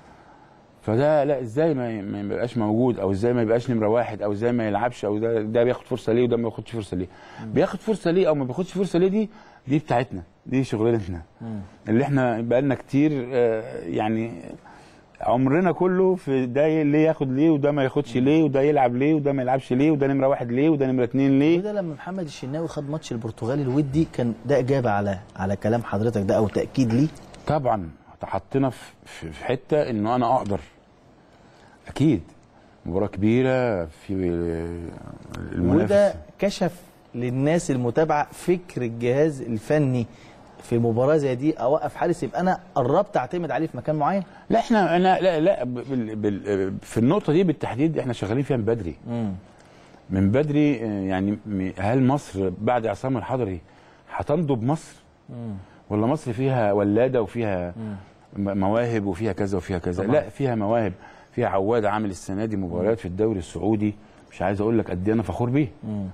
فده لا ازاي ما ما يبقاش موجود او ازاي ما يبقاش نمره واحد او ازاي ما يلعبش او ده ده بياخد فرصه ليه وده ما بياخدش فرصه ليه بياخد فرصه ليه او ما بياخدش فرصه ليه دي دي بتاعتنا دي شغلتنا اللي احنا بقالنا كتير آه، يعني عمرنا كله في ده ليه ياخد ليه وده ما ياخدش ليه وده يلعب ليه وده ما يلعبش ليه وده نمره واحد ليه وده نمره اتنين ليه وده لما محمد الشناوي خد ماتش البرتغال الودي كان ده اجابه على على كلام حضرتك ده او تاكيد ليه طبعا حطينا في في في حته انه انا اقدر اكيد مباراه كبيره في المنافس وده كشف للناس المتابعه فكر الجهاز الفني في مباراه زي دي اوقف حارس يبقى انا قربت اعتمد عليه في مكان معين لا احنا انا لا لا بال بال في النقطه دي بالتحديد احنا شغالين فيها من بدري من بدري آه، يعني م- هل مصر بعد عصام الحضري هتنضب مصر ولا مصر فيها ولاده وفيها م- مواهب وفيها كذا وفيها كذا طبعاً. لا فيها مواهب فيها عواد عامل السنه دي مباريات في الدوري السعودي مش عايز اقول لك قد ايه انا فخور بيه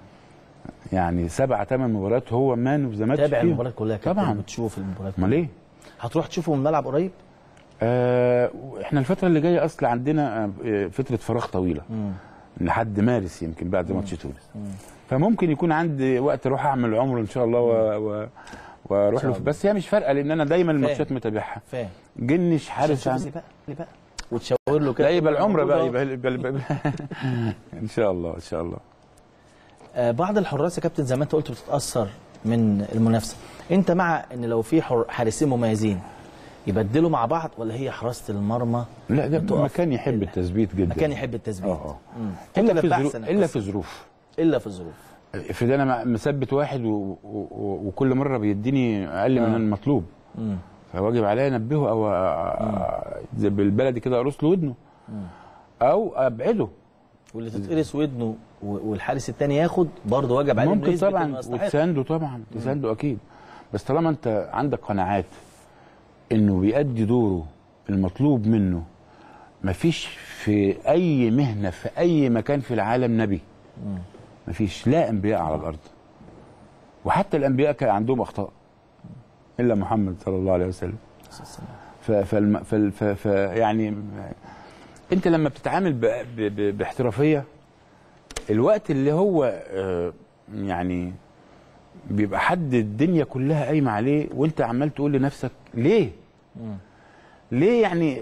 يعني سبع ثمان مباريات هو مان اوف ذا ماتش تابع فيهم. المباريات كلها يا كابتن، طبعا بتشوف المباريات امال ايه هتروح تشوفه من الملعب قريب آه احنا الفترة اللي جاية أصل عندنا آه، فترة فراغ طويلة لحد مارس يمكن بعد ماتش تونس فممكن يكون عندي وقت أروح أعمل عمره إن شاء الله و... و... واروح له بس هي مش فارقه لان انا دايما الماتشات متابعها فاهم جنش حارس شوف عن لي بقى لي بقى وتشاور له كده لا يبقى العمره بقى موجود أهو. يبقى, يبقى, يبقى ان شاء الله ان شاء الله آه، بعض الحراس يا كابتن زي ما انت قلت بتتاثر من المنافسه انت مع ان لو في حر- حارسين مميزين يبدلوا مع بعض ولا هي حراسه المرمى لا ده بتقف مكان يحب إلا. التثبيت جدا مكان يحب التثبيت اه مم. اه الا أنت في بقى ظروف أحسن الا القصة. في ظروف الا في الظروف افرض انا مثبت واحد و... و... و... وكل مره بيديني اقل من آه. المطلوب مم. فواجب عليا انبهه او أ- زي بالبلدي كده ارص له ودنه او ابعده واللي تتقرص ودنه و- والحارس الثاني ياخد برضه واجب عليه إنه ممكن يثبت إنه طبعا يستحق. وتسانده طبعا تسانده اكيد بس طالما انت عندك قناعات انه بيأدي دوره المطلوب منه مفيش في اي مهنه في اي مكان في العالم نبي مفيش لا انبياء على الارض وحتى الانبياء كان عندهم اخطاء الا محمد صلى الله عليه وسلم ف فالم ف ف ف يعني انت لما بتتعامل ب ب ب باحترافيه الوقت اللي هو آه، يعني بيبقى حد الدنيا كلها قايمه عليه وانت عمال تقول لنفسك ليه؟ ليه يعني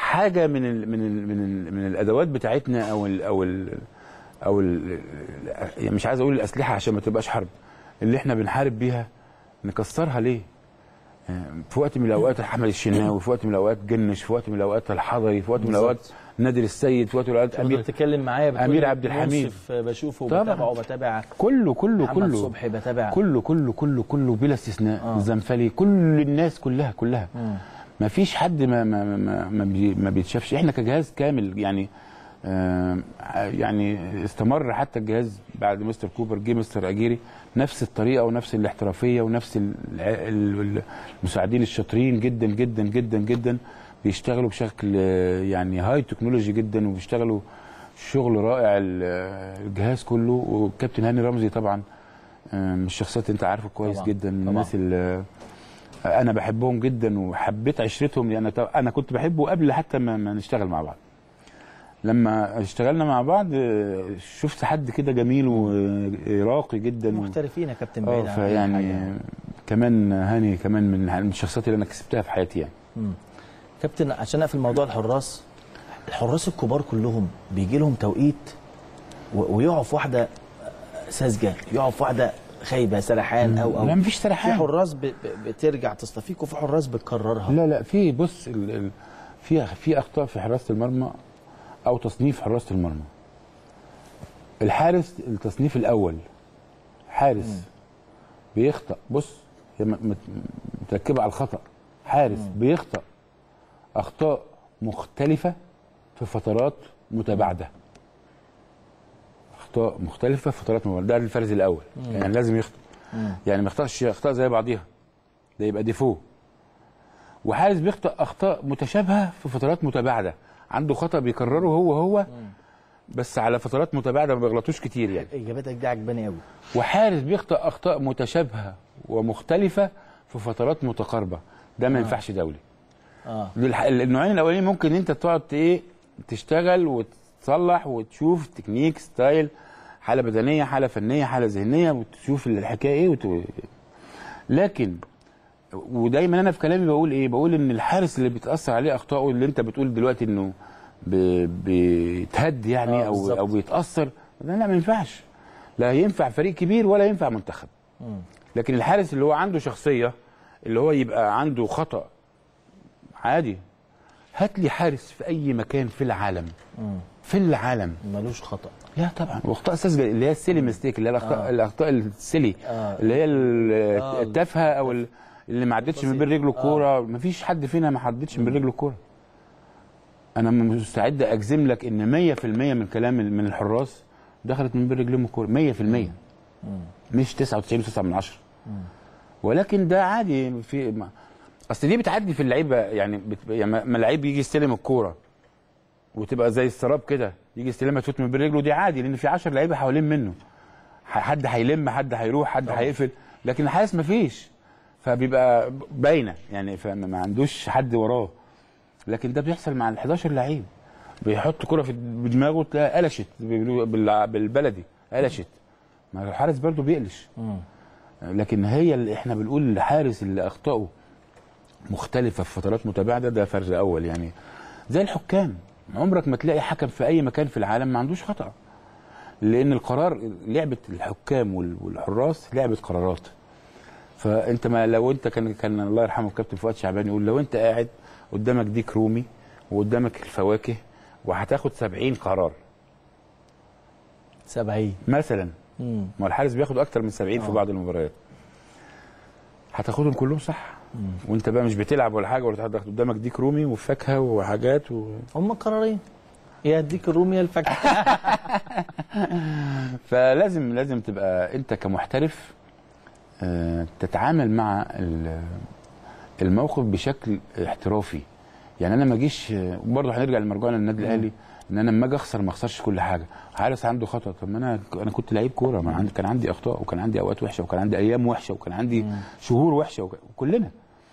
حاجه من ال من ال من ال من الادوات بتاعتنا او ال او ال او ال يعني مش عايز اقول الاسلحه عشان ما تبقاش حرب اللي احنا بنحارب بيها نكسرها ليه؟ آه، في وقت من الاوقات احمد الشناوي في وقت من الاوقات جنش في وقت من الاوقات الحضري في وقت من الاوقات بالظبط. نادر السيد في وقت من الاوقات امير امير تتكلم معايا بتقول أمير لي عبد الحميد. منصف بشوفه طبعاً. وبتابعه وبتابع كله كله محمد كله صبحي بتابع كله كله كله كله بلا استثناء آه. الزنفلي كل الناس كلها كلها مم. ما فيش حد ما ما ما ما, بي ما بيتشافش احنا كجهاز كامل يعني آه يعني استمر حتى الجهاز بعد مستر كوبر جه مستر اجيري نفس الطريقه ونفس الاحترافيه ونفس ال- ال- المساعدين الشاطرين جدا جدا جدا جدا بيشتغلوا بشكل آه، يعني هاي تكنولوجي جدا وبيشتغلوا شغل رائع ال- آه، الجهاز كله والكابتن هاني رمزي طبعا آه، من الشخصيات انت عارفه كويس طبعاً، جدا من طبعاً. الناس اللي انا بحبهم جدا وحبيت عشرتهم لان أنا- انا كنت بحبه قبل حتى ما, ما نشتغل مع بعض لما اشتغلنا مع بعض آه، شفت حد كده جميل وراقي جدا محترفين يا كابتن بعيد اه عن أي فيعني حاجة. كمان هاني كمان من من الشخصيات اللي انا كسبتها في حياتي يعني مم. كابتن عشان اقفل موضوع الحراس الحراس الكبار كلهم بيجي لهم توقيت و- ويقعوا في واحده ساذجه يقعوا في واحده خايبه سرحان او او لا مفيش في سرحان حراس ب- ب- بترجع تصطفيك وفي حراس بتكررها لا لا في بص ال- ال- في في اخطاء في حراسه المرمى او تصنيف حراسه المرمى الحارس التصنيف الاول حارس بيخطأ بص هي م- مت- متركبه على الخطأ حارس بيخطأ اخطاء مختلفه في فترات متباعده اخطاء مختلفه في فترات متباعده ده الفرز الاول يعني لازم يخطأ يعني ما يخطأش اخطاء زي بعضيها ده يبقى ديفو وحارس بيخطأ اخطاء متشابهه في فترات متباعده عنده خطأ بيكرره هو هو بس على فترات متباعده ما بيغلطوش كتير يعني اجابتك دي عجباني قوي وحارس بيخطأ اخطاء متشابهه ومختلفه في فترات متقاربه ده ما ينفعش دولي اه دي الح- النوعين الاولانيين ممكن انت تقعد ت- ايه تشتغل وتصلح وتشوف تكنيك ستايل حاله بدنيه حاله فنيه حاله ذهنيه وتشوف الحكايه ايه وت... لكن ودايما انا في كلامي بقول ايه بقول ان الحارس اللي بيتاثر عليه اخطائه اللي انت بتقول دلوقتي انه ب... بيتهد يعني آه، او بالظبط. او بيتاثر لا لا ما ينفعش لا ينفع فريق كبير ولا ينفع منتخب لكن الحارس اللي هو عنده شخصيه اللي هو يبقى عنده خطأ عادي هات لي حارس في اي مكان في العالم في العالم ملوش خطا لا طبعا واخطاء ساذجه اللي هي السيلي ميستيك اللي هي الاخطاء آه. الاخطاء السيلي آه. اللي هي ال- آه. التافهه او ال- اللي ما عدتش من بين رجله الكوره ما فيش حد فينا ما عدتش من بين رجله الكوره انا مستعد اجزم لك ان 100% من كلام ال- من الحراس دخلت من بين رجلهم الكوره 100% مش 99.9 من 10 ولكن ده عادي في ما اصل دي بتعدي في اللعيبه يعني, بت... يعني ما ما لعيب يجي يستلم الكوره وتبقى زي السراب كده يجي يستلمها تفوت من بين رجله دي عادي لان في 10 لعيبه حوالين منه ح- حد هيلم حد هيروح حد هيقفل لكن الحارس ما فيش فبيبقى باينه يعني فما ما عندوش حد وراه لكن ده بيحصل مع ال 11 لعيب بيحط كرة في بدماغه تلاقيها قلشت بيقولوا بال- بالبلدي قلشت ما الحارس برضه بيقلش لكن هي اللي احنا بنقول الحارس اللي اخطائه مختلفه في فترات متباعده ده فرز اول يعني زي الحكام عمرك ما تلاقي حكم في اي مكان في العالم ما عندوش خطا لان القرار لعبه الحكام وال- والحراس لعبه قرارات فانت ما لو انت كان كان الله يرحمه الكابتن فؤاد شعبان يقول لو انت قاعد قدامك ديك رومي وقدامك الفواكه وهتاخد 70 قرار 70 مثلا مم. ما هو الحارس بياخد اكتر من 70 في آه. بعض المباريات هتاخدهم كلهم صح وانت بقى مش بتلعب ولا حاجه ولا تاخد قدامك ديك رومي وفاكهه وحاجات و... هم قرارين يا اديك الرومي يا الفاكهه فلازم لازم تبقى انت كمحترف آه، تتعامل مع ال- الموقف بشكل احترافي يعني انا ما اجيش برضه هنرجع لمرجوعنا للنادي الاهلي ان انا لما اجي اخسر ما اخسرش كل حاجه حارس عنده خطا طب ما انا انا كنت لعيب كوره ما عندي كان عندي اخطاء وكان عندي اوقات وحشه وكان عندي ايام وحشه وكان عندي شهور وحشه وك- وكلنا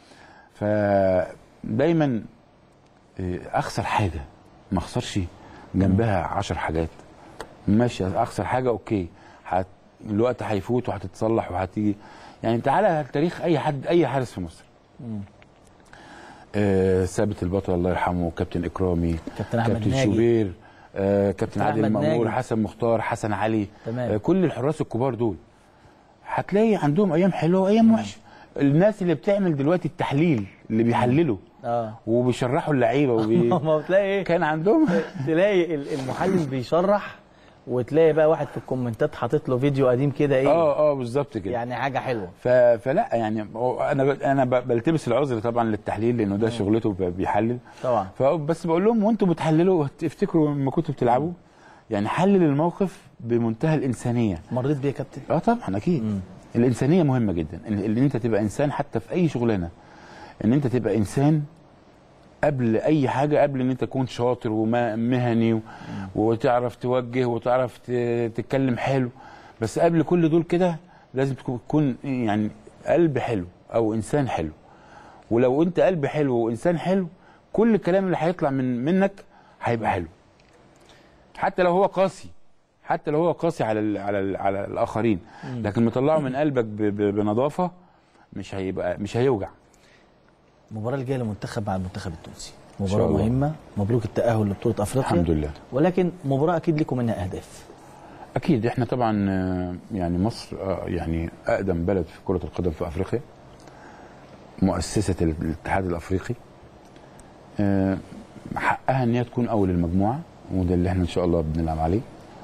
فدايما آه، اخسر حاجه ما اخسرش جنبها عشر حاجات ماشي اخسر حاجه اوكي هت... الوقت هيفوت وهتتصلح وهتيجي يعني تعالى على تاريخ اي حد اي حارس في مصر آه ثابت البطل الله يرحمه كابتن اكرامي كابتن أحمد كابتن ناجي. شوبير آه كابتن عادل أحمد مأمور ناجي. حسن مختار حسن علي تمام. آه كل الحراس الكبار دول هتلاقي عندهم ايام حلوه وايام وحشه الناس اللي بتعمل دلوقتي التحليل اللي بيحللوا اه وبيشرحوا اللعيبه وبي... ما بتلاقي ايه كان عندهم تلاقي ال- المحلل بيشرح وتلاقي بقى واحد في الكومنتات حاطط له فيديو قديم كده ايه اه اه بالظبط كده يعني حاجه حلوه ف... فلا يعني هو انا ب... انا ب... بلتبس العذر طبعا للتحليل لانه ده شغلته ب... بيحلل طبعا فبس بقول لهم وانتم بتحللوا افتكروا لما كنتوا بتلعبوا يعني حلل الموقف بمنتهى الانسانيه مريت بيه يا كابتن اه طبعا اكيد مم. الانسانيه مهمه جدا ان ان انت تبقى انسان حتى في اي شغلانه ان انت تبقى انسان قبل اي حاجه قبل ان انت تكون شاطر ومهني و... وتعرف توجه وتعرف ت... تتكلم حلو بس قبل كل دول كده لازم تكون- تكون يعني قلب حلو او انسان حلو ولو انت قلب حلو وانسان حلو كل الكلام اللي هيطلع من منك هيبقى حلو حتى لو هو قاسي حتى لو هو قاسي على ال على ال على الاخرين لكن مطلعه من قلبك ب ب بنظافه مش هيبقى مش هيوجع المباراه الجايه للمنتخب مع المنتخب التونسي شاء مباراه الله. مهمه مبروك التاهل لبطوله افريقيا الحمد لله ولكن مباراه اكيد لكم منها اهداف اكيد احنا طبعا آه، يعني مصر آه، يعني اقدم بلد في كره القدم في افريقيا مؤسسه ال- الاتحاد الافريقي آه، حقها ان هي تكون اول المجموعه وده اللي احنا ان شاء الله بنلعب عليه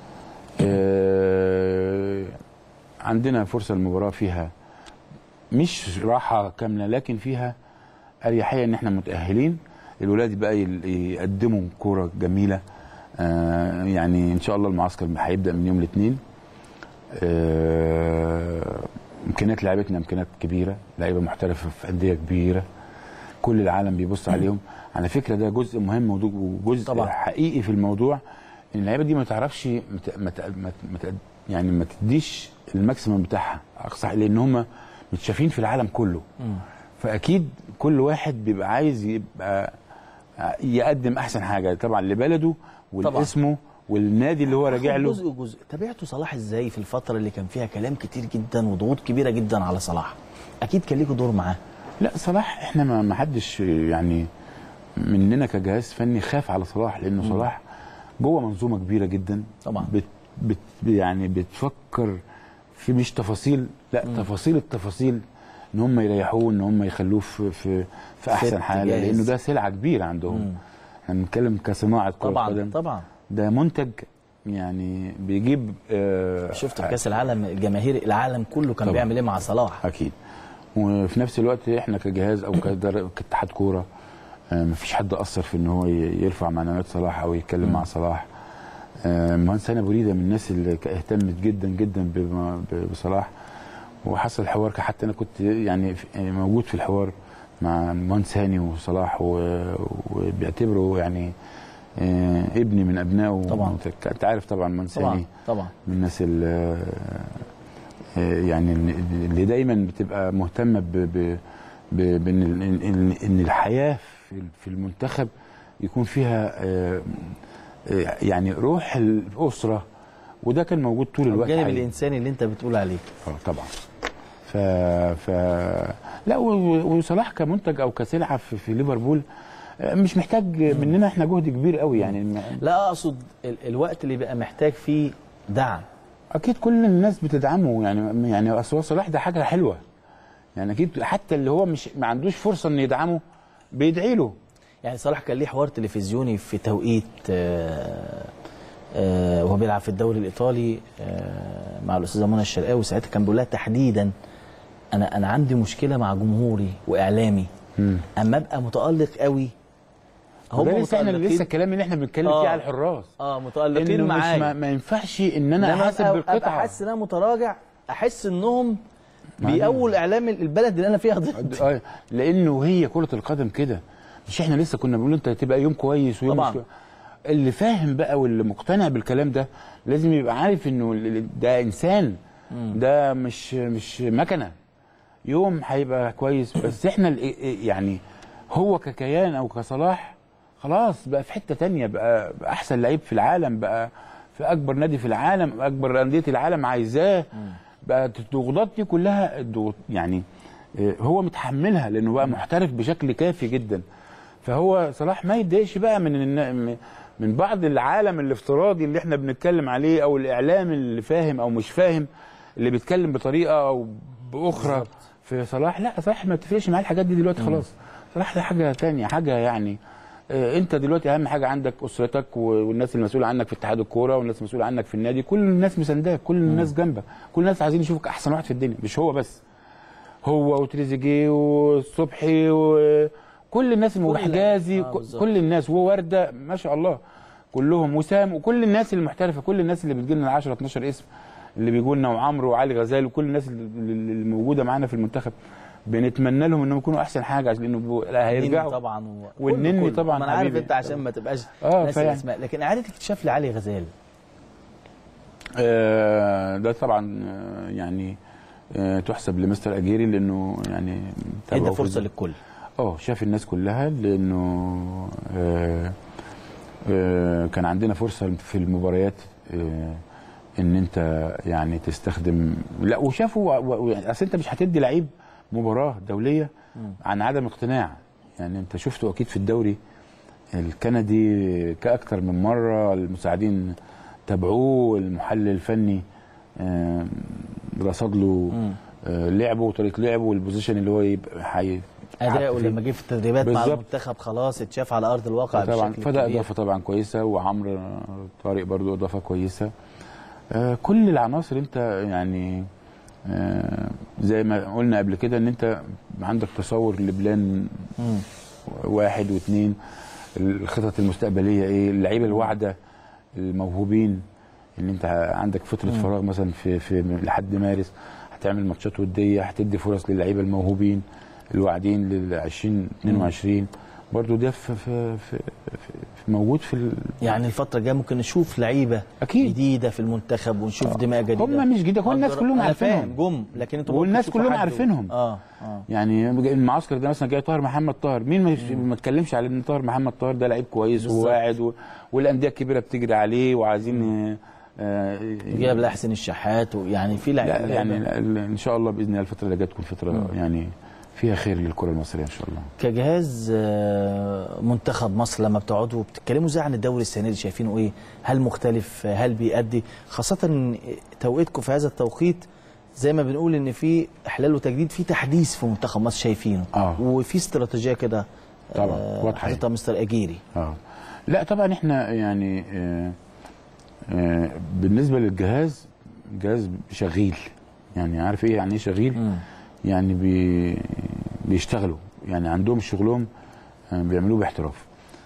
آه، عندنا فرصه المباراه فيها مش راحه كامله لكن فيها اريحيه ان احنا متاهلين الولاد بقى يل- يقدموا كوره جميله آه، يعني ان شاء الله المعسكر هيبدا من يوم الاثنين امكانيات لعيبتنا امكانيات كبيره لعيبه محترفه في انديه كبيره كل العالم بيبص عليهم على فكره ده جزء مهم ودو- وجزء طبعا. حقيقي في الموضوع ان اللعيبه دي ما تعرفش مت... مت... مت... مت... يعني ما تديش الماكسيمم بتاعها اقصى لان هم متشافين في العالم كله فاكيد كل واحد بيبقى عايز يبقى يقدم احسن حاجه طبعا لبلده ولاسمه والنادي اللي هو راجع له جزء جزء تابعتوا صلاح ازاي في الفتره اللي كان فيها كلام كتير جدا وضغوط كبيره جدا على صلاح اكيد كان ليكوا دور معاه لا صلاح احنا ما ما حدش يعني مننا كجهاز فني خاف على صلاح لانه صلاح جوه منظومه كبيره جدا طبعا. بت بت يعني بتفكر في مش تفاصيل لا مم. تفاصيل التفاصيل ان هم يريحوه ان هم يخلوه في في, في احسن fit، حاله جاهز. لانه ده سلعه كبيره عندهم احنا بنتكلم كصناعه كره طبعا قدم طبعا ده منتج يعني بيجيب آه شفت في كاس العالم الجماهير العالم كله كان طبعا. بيعمل ايه مع صلاح اكيد وفي نفس الوقت احنا كجهاز او كدر- كاتحاد كوره آه، مفيش حد اثر في ان هو ي- يرفع معنويات صلاح او يتكلم مع صلاح آه، مهندس هاني ابو ريده من الناس اللي ك- اهتمت جدا جدا بم- ب- بصلاح وحصل حوار حتى انا كنت يعني في- يعني موجود في الحوار مع مهندس هاني وصلاح و- وبيعتبره يعني آه، ابني من ابنائه طبعا. انت عارف طبعا مهندس طبعا هاني طبعا من الناس اللي يعني اللي دايما بتبقى مهتمه ب ب ب- بان ال- ان ان الحياه في في المنتخب يكون فيها آه، آه، يعني روح الاسره وده كان موجود طول الوقت الجانب حقيقي. الانساني اللي انت بتقول عليه اه طبعا ف ف لا و- و- وصلاح كمنتج او كسلعه في, في ليفربول آه، مش محتاج مننا احنا جهد كبير قوي يعني ما- لا اقصد ال الوقت اللي بقى محتاج فيه دعم اكيد كل الناس بتدعمه يعني يعني اصل هو صلاح ده حاجه حلوه يعني اكيد حتى اللي هو مش ما عندوش فرصه انه يدعمه بيدعي له يعني صلاح كان ليه حوار تلفزيوني في توقيت آه، آه، وهو بيلعب في الدوري الايطالي آه، مع الاستاذه منى الشرقاوي ساعتها كان بيقول لها تحديدا انا انا عندي مشكله مع جمهوري واعلامي اما ابقى متالق قوي ده لسه احنا متألقين- لسه الكلام اللي احنا بنتكلم آه. فيه على الحراس اه متالقين انه مش معايا ما, ما ينفعش ان انا إنما احاسب أبقى- بالقطعه ابقى حاسس ان انا متراجع احس انهم بيقول اعلام البلد اللي انا فيها ضد آه، لانه هي كره القدم كده مش احنا لسه كنا بنقول انت هتبقى يوم كويس ويوم طبعاً. مش كويس. اللي فاهم بقى واللي مقتنع بالكلام ده لازم يبقى عارف انه ال- ده انسان ده مش مش مكنه يوم هيبقى كويس بس احنا ال- يعني هو ككيان او كصلاح خلاص بقى في حته تانية بقى بقى احسن لعيب في العالم بقى في اكبر نادي في العالم اكبر انديه العالم عايزاه بقى الضغوطات دي كلها الضغوط يعني آه، هو متحملها لانه بقى محترف بشكل كافي جدا فهو صلاح ما يتضايقش بقى من الن- من بعض العالم الافتراضي اللي احنا بنتكلم عليه او الاعلام اللي فاهم او مش فاهم اللي بيتكلم بطريقه او باخرى في صلاح لا صلاح ما بتفرقش معاه الحاجات دي دلوقتي خلاص صلاح ده حاجه تانية حاجه يعني آه، انت دلوقتي اهم حاجه عندك اسرتك و- والناس المسؤوله عنك في اتحاد الكوره والناس المسؤوله عنك في النادي كل الناس مسانداك كل الناس جنبك كل الناس عايزين يشوفك احسن واحد في الدنيا مش هو بس هو وتريزيجيه والصبحي وكل الناس وحجازي آه، بالظبط. كل الناس وورده ما شاء الله كلهم وسام وكل الناس المحترفه كل الناس اللي بتجي لنا 10 12 اسم اللي بيجوا لنا وعمرو وعلي غزال وكل الناس اللي اللي موجوده معانا في المنتخب بنتمنى لهم انهم يكونوا احسن حاجه عشان لانه بيبقوا- لا هيرجعوا النني طبعا و... والنني كله- كله. طبعاً ما انا عارف حبيبي. انت عشان ما تبقاش آه، ناسي فيعني- الاسماء لكن اعاده اكتشاف لعلي غزال آه، ده طبعا آه، يعني آه، تحسب لمستر اجيري لانه يعني تابعه ادى في فرصه الز- للكل اه شاف الناس كلها لانه آه آه كان عندنا فرصه في المباريات آه ان انت يعني تستخدم لا وشافوا و- و- اصل انت مش هتدي لعيب مباراه دوليه عن عدم اقتناع يعني انت شفته اكيد في الدوري الكندي كاكثر من مره المساعدين تابعوه المحلل الفني آه، رصد له آه، لعبه وطريقه لعبه والبوزيشن اللي هو يبقى حي اداؤه فيه. لما جه في التدريبات مع بالظبط. المنتخب خلاص اتشاف على ارض الواقع طبعا بشكل فده كبير. اضافه طبعا كويسه وعمرو طارق برضو اضافه كويسه آه كل العناصر انت يعني آه زي ما قلنا قبل كده ان انت عندك تصور لبلان مم. واحد واثنين الخطط المستقبليه ايه اللعيبه الواعده الموهوبين ان انت عندك فتره فراغ مثلا في في لحد مارس هتعمل ماتشات وديه هتدي فرص للعيبه الموهوبين الواعدين لل 2022 برضو ده في في في في موجود في ال... يعني الفتره الجايه ممكن نشوف لعيبه أكيد. جديده في المنتخب ونشوف دماء جديده هم مش جديده كل الناس أقدر- كلهم أنا فاهم عارفينهم جم لكن انتوا والناس ممكن تشوفوا كلهم حد و- عارفينهم. اه اه يعني المعسكر ده مثلا جاي طاهر محمد طاهر مين ما, ما اتكلمش على ان طاهر محمد طاهر ده لعيب كويس بالظبط. وواعد و... والانديه الكبيره بتجري عليه وعايزين آه، آه، جاب لحسن الشحات ويعني في لا لعيبه يعني لا- لا، ان شاء الله باذن الله الفتره اللي جايه تكون فتره يعني فيها خير للكره المصريه ان شاء الله كجهاز آه، منتخب مصر لما بتقعدوا بتتكلموا ازاي عن الدوري السنه دي شايفينه ايه؟ هل مختلف؟ هل بيأدي؟ خاصة ان توقيتكم في هذا التوقيت زي ما بنقول ان في احلال وتجديد في تحديث في منتخب مصر شايفينه آه. وفي استراتيجيه كده طبعاً، آه، واضحة. حاططها مستر اجيري اه لا طبعا احنا يعني آه آه بالنسبه للجهاز جهاز شغيل يعني عارف ايه يعني ايه شغيل مم. يعني بي بيشتغلوا يعني عندهم شغلهم آه، بيعملوه باحتراف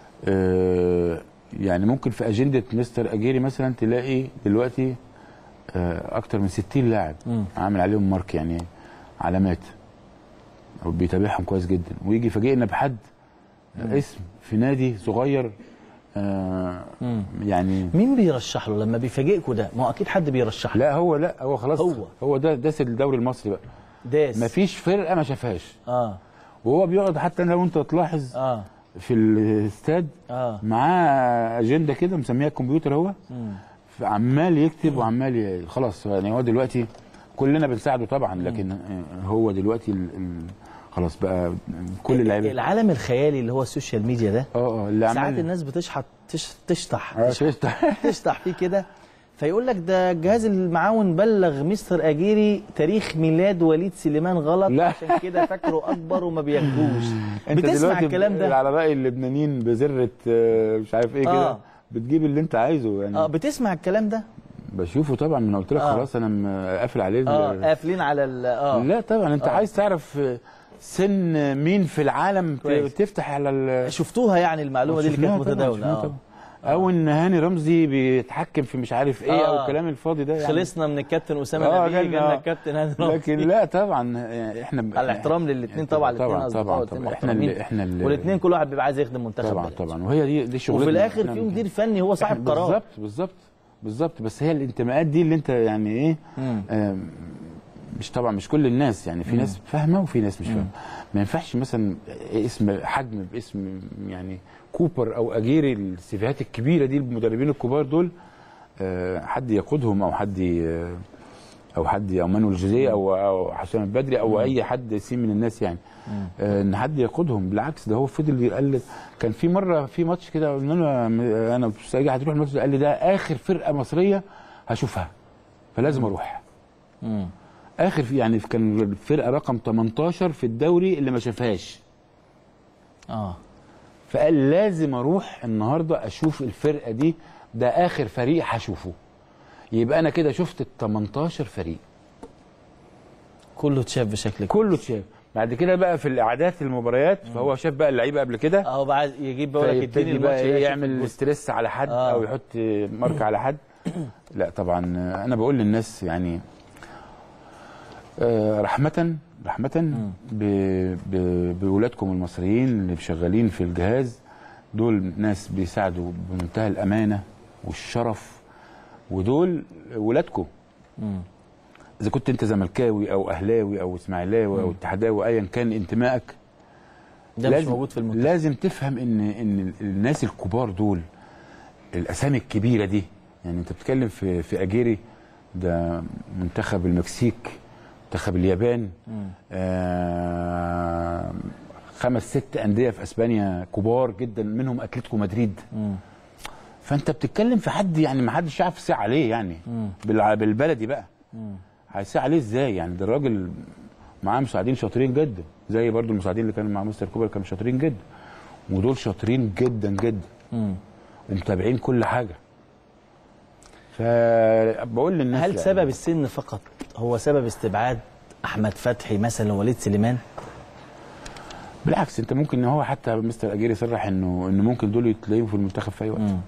آه، يعني ممكن في اجنده مستر اجيري مثلا تلاقي دلوقتي آه، اكتر من 60 لاعب مم. عامل عليهم مارك يعني علامات او بيتابعهم كويس جدا ويجي يفاجئنا بحد اسم في نادي صغير آه مم. يعني مين بيرشح له لما بيفاجئكوا ده؟ ما هو اكيد حد بيرشح له لا هو لا هو خلاص هو. هو ده داس الدوري المصري بقى داس مفيش فرقه ما شافهاش اه وهو بيقعد حتى لو انت تلاحظ اه في الاستاد اه معاه اجنده كده مسميها الكمبيوتر هو مم. عمال يكتب وعمال ي... خلاص يعني هو دلوقتي كلنا بنساعده طبعا لكن هو دلوقتي ال... ال... خلاص بقى كل اللعيبه العالم الخيالي اللي هو السوشيال ميديا ده اه اه اللي ساعات عمال الناس بتشحت تش... تشطح اه تشحت شفت تشطح فيه كده فيقول لك ده الجهاز المعاون بلغ مستر اجيري تاريخ ميلاد وليد سليمان غلط لا. عشان كده فاكره اكبر وما بياخدوش انت بتسمع دلوقتي الكلام ده على راي اللبنانيين بذره آه، مش عارف ايه كده آه. بتجيب اللي انت عايزه يعني اه بتسمع الكلام ده بشوفه طبعا من قلت لك آه. خلاص انا م- قافل عليه ال- اه قافلين على ال اه لا طبعا انت آه. عايز تعرف سن مين في العالم ت- كويس. تفتح على ال شفتوها يعني المعلومه دي اللي كانت شفناها طبعاً، متداوله شفناها اه طبعاً. او ان هاني رمزي بيتحكم في مش عارف ايه آه. او الكلام الفاضي ده يعني خلصنا من الكابتن اسامه آه، نبيه جالنا- جالنا الكابتن هاني رمزي. لكن لا طبعا يعني احنا ب- على الاحترام للاثنين طبعا الاثنين طبعا اصدقاء طبعا والاثنين طبعا احنا محترمين اللي احنا اللي والاثنين كل واحد بيبقى عايز يخدم منتخب طبعا بلده. طبعا وهي دي دي شغلتنا وفي الاخر إحنا في بن- مدير فني هو صاحب إحنا قرار بالظبط بالظبط بالظبط بس هي الانتماءات دي اللي انت يعني ايه مم. آم، مش طبعا مش كل الناس يعني في ناس فاهمه وفي ناس مش فاهمه ما ينفعش مثلا اسم حجم باسم يعني كوبر او اجيري السيفيهات الكبيره دي المدربين الكبار دول آه، حد يقودهم او حد ي- او حد او مانويل جوزيه او او حسام البدري او اي حد سين من الناس يعني آه، ان حد يقودهم بالعكس ده هو فضل يقلد كان في مره في ماتش كده قلنا له انا استاذ هتروح الماتش ده قال لي ده اخر فرقه مصريه هشوفها فلازم اروح مم. اخر في يعني كان الفرقه رقم 18 في الدوري اللي ما شافهاش اه فقال لازم اروح النهارده اشوف الفرقه دي ده اخر فريق هشوفه يبقى انا كده شفت ال 18 فريق كله اتشاف بشكل كويس كله اتشاف بعد كده بقى في الاعداد المباريات فهو شاف بقى اللعيبه قبل كده اهو بعد يجيب بقول لك اديني فيبتدي بقى الماتش ده ايه شوف يعمل الجول. ستريس على حد آه. او يحط ماركه على حد لا طبعا انا بقول للناس يعني آه، رحمة رحمة ب- ب- بولادكم المصريين اللي شغالين في الجهاز دول ناس بيساعدوا بمنتهى الأمانة والشرف ودول ولادكم مم. إذا كنت أنت زملكاوي أو أهلاوي أو إسماعيلاوي أو اتحداوي أيا كان انتمائك ده مش موجود في المنتخب لازم تفهم ان ان الناس الكبار دول الاسامي الكبيره دي يعني انت بتتكلم في في اجيري ده منتخب المكسيك منتخب اليابان مم. آه خمس ست انديه في اسبانيا كبار جدا منهم اتلتيكو مدريد مم. فانت بتتكلم في حد يعني ما حدش يعرف يساع عليه يعني مم. بالع- بالبلدي بقى مم. هيساع عليه ازاي يعني ده الراجل معاه مساعدين شاطرين جدا زي برضو المساعدين اللي كانوا مع مستر كوبر كانوا شاطرين جدا ودول شاطرين جدا جدا مم. ومتابعين كل حاجه فبقول للناس هل يعني سبب السن فقط هو سبب استبعاد احمد فتحي مثلا ووليد سليمان بالعكس انت ممكن ان هو حتى مستر اجيري صرح انه انه ممكن دول تلاقيهم في المنتخب في اي وقت مم.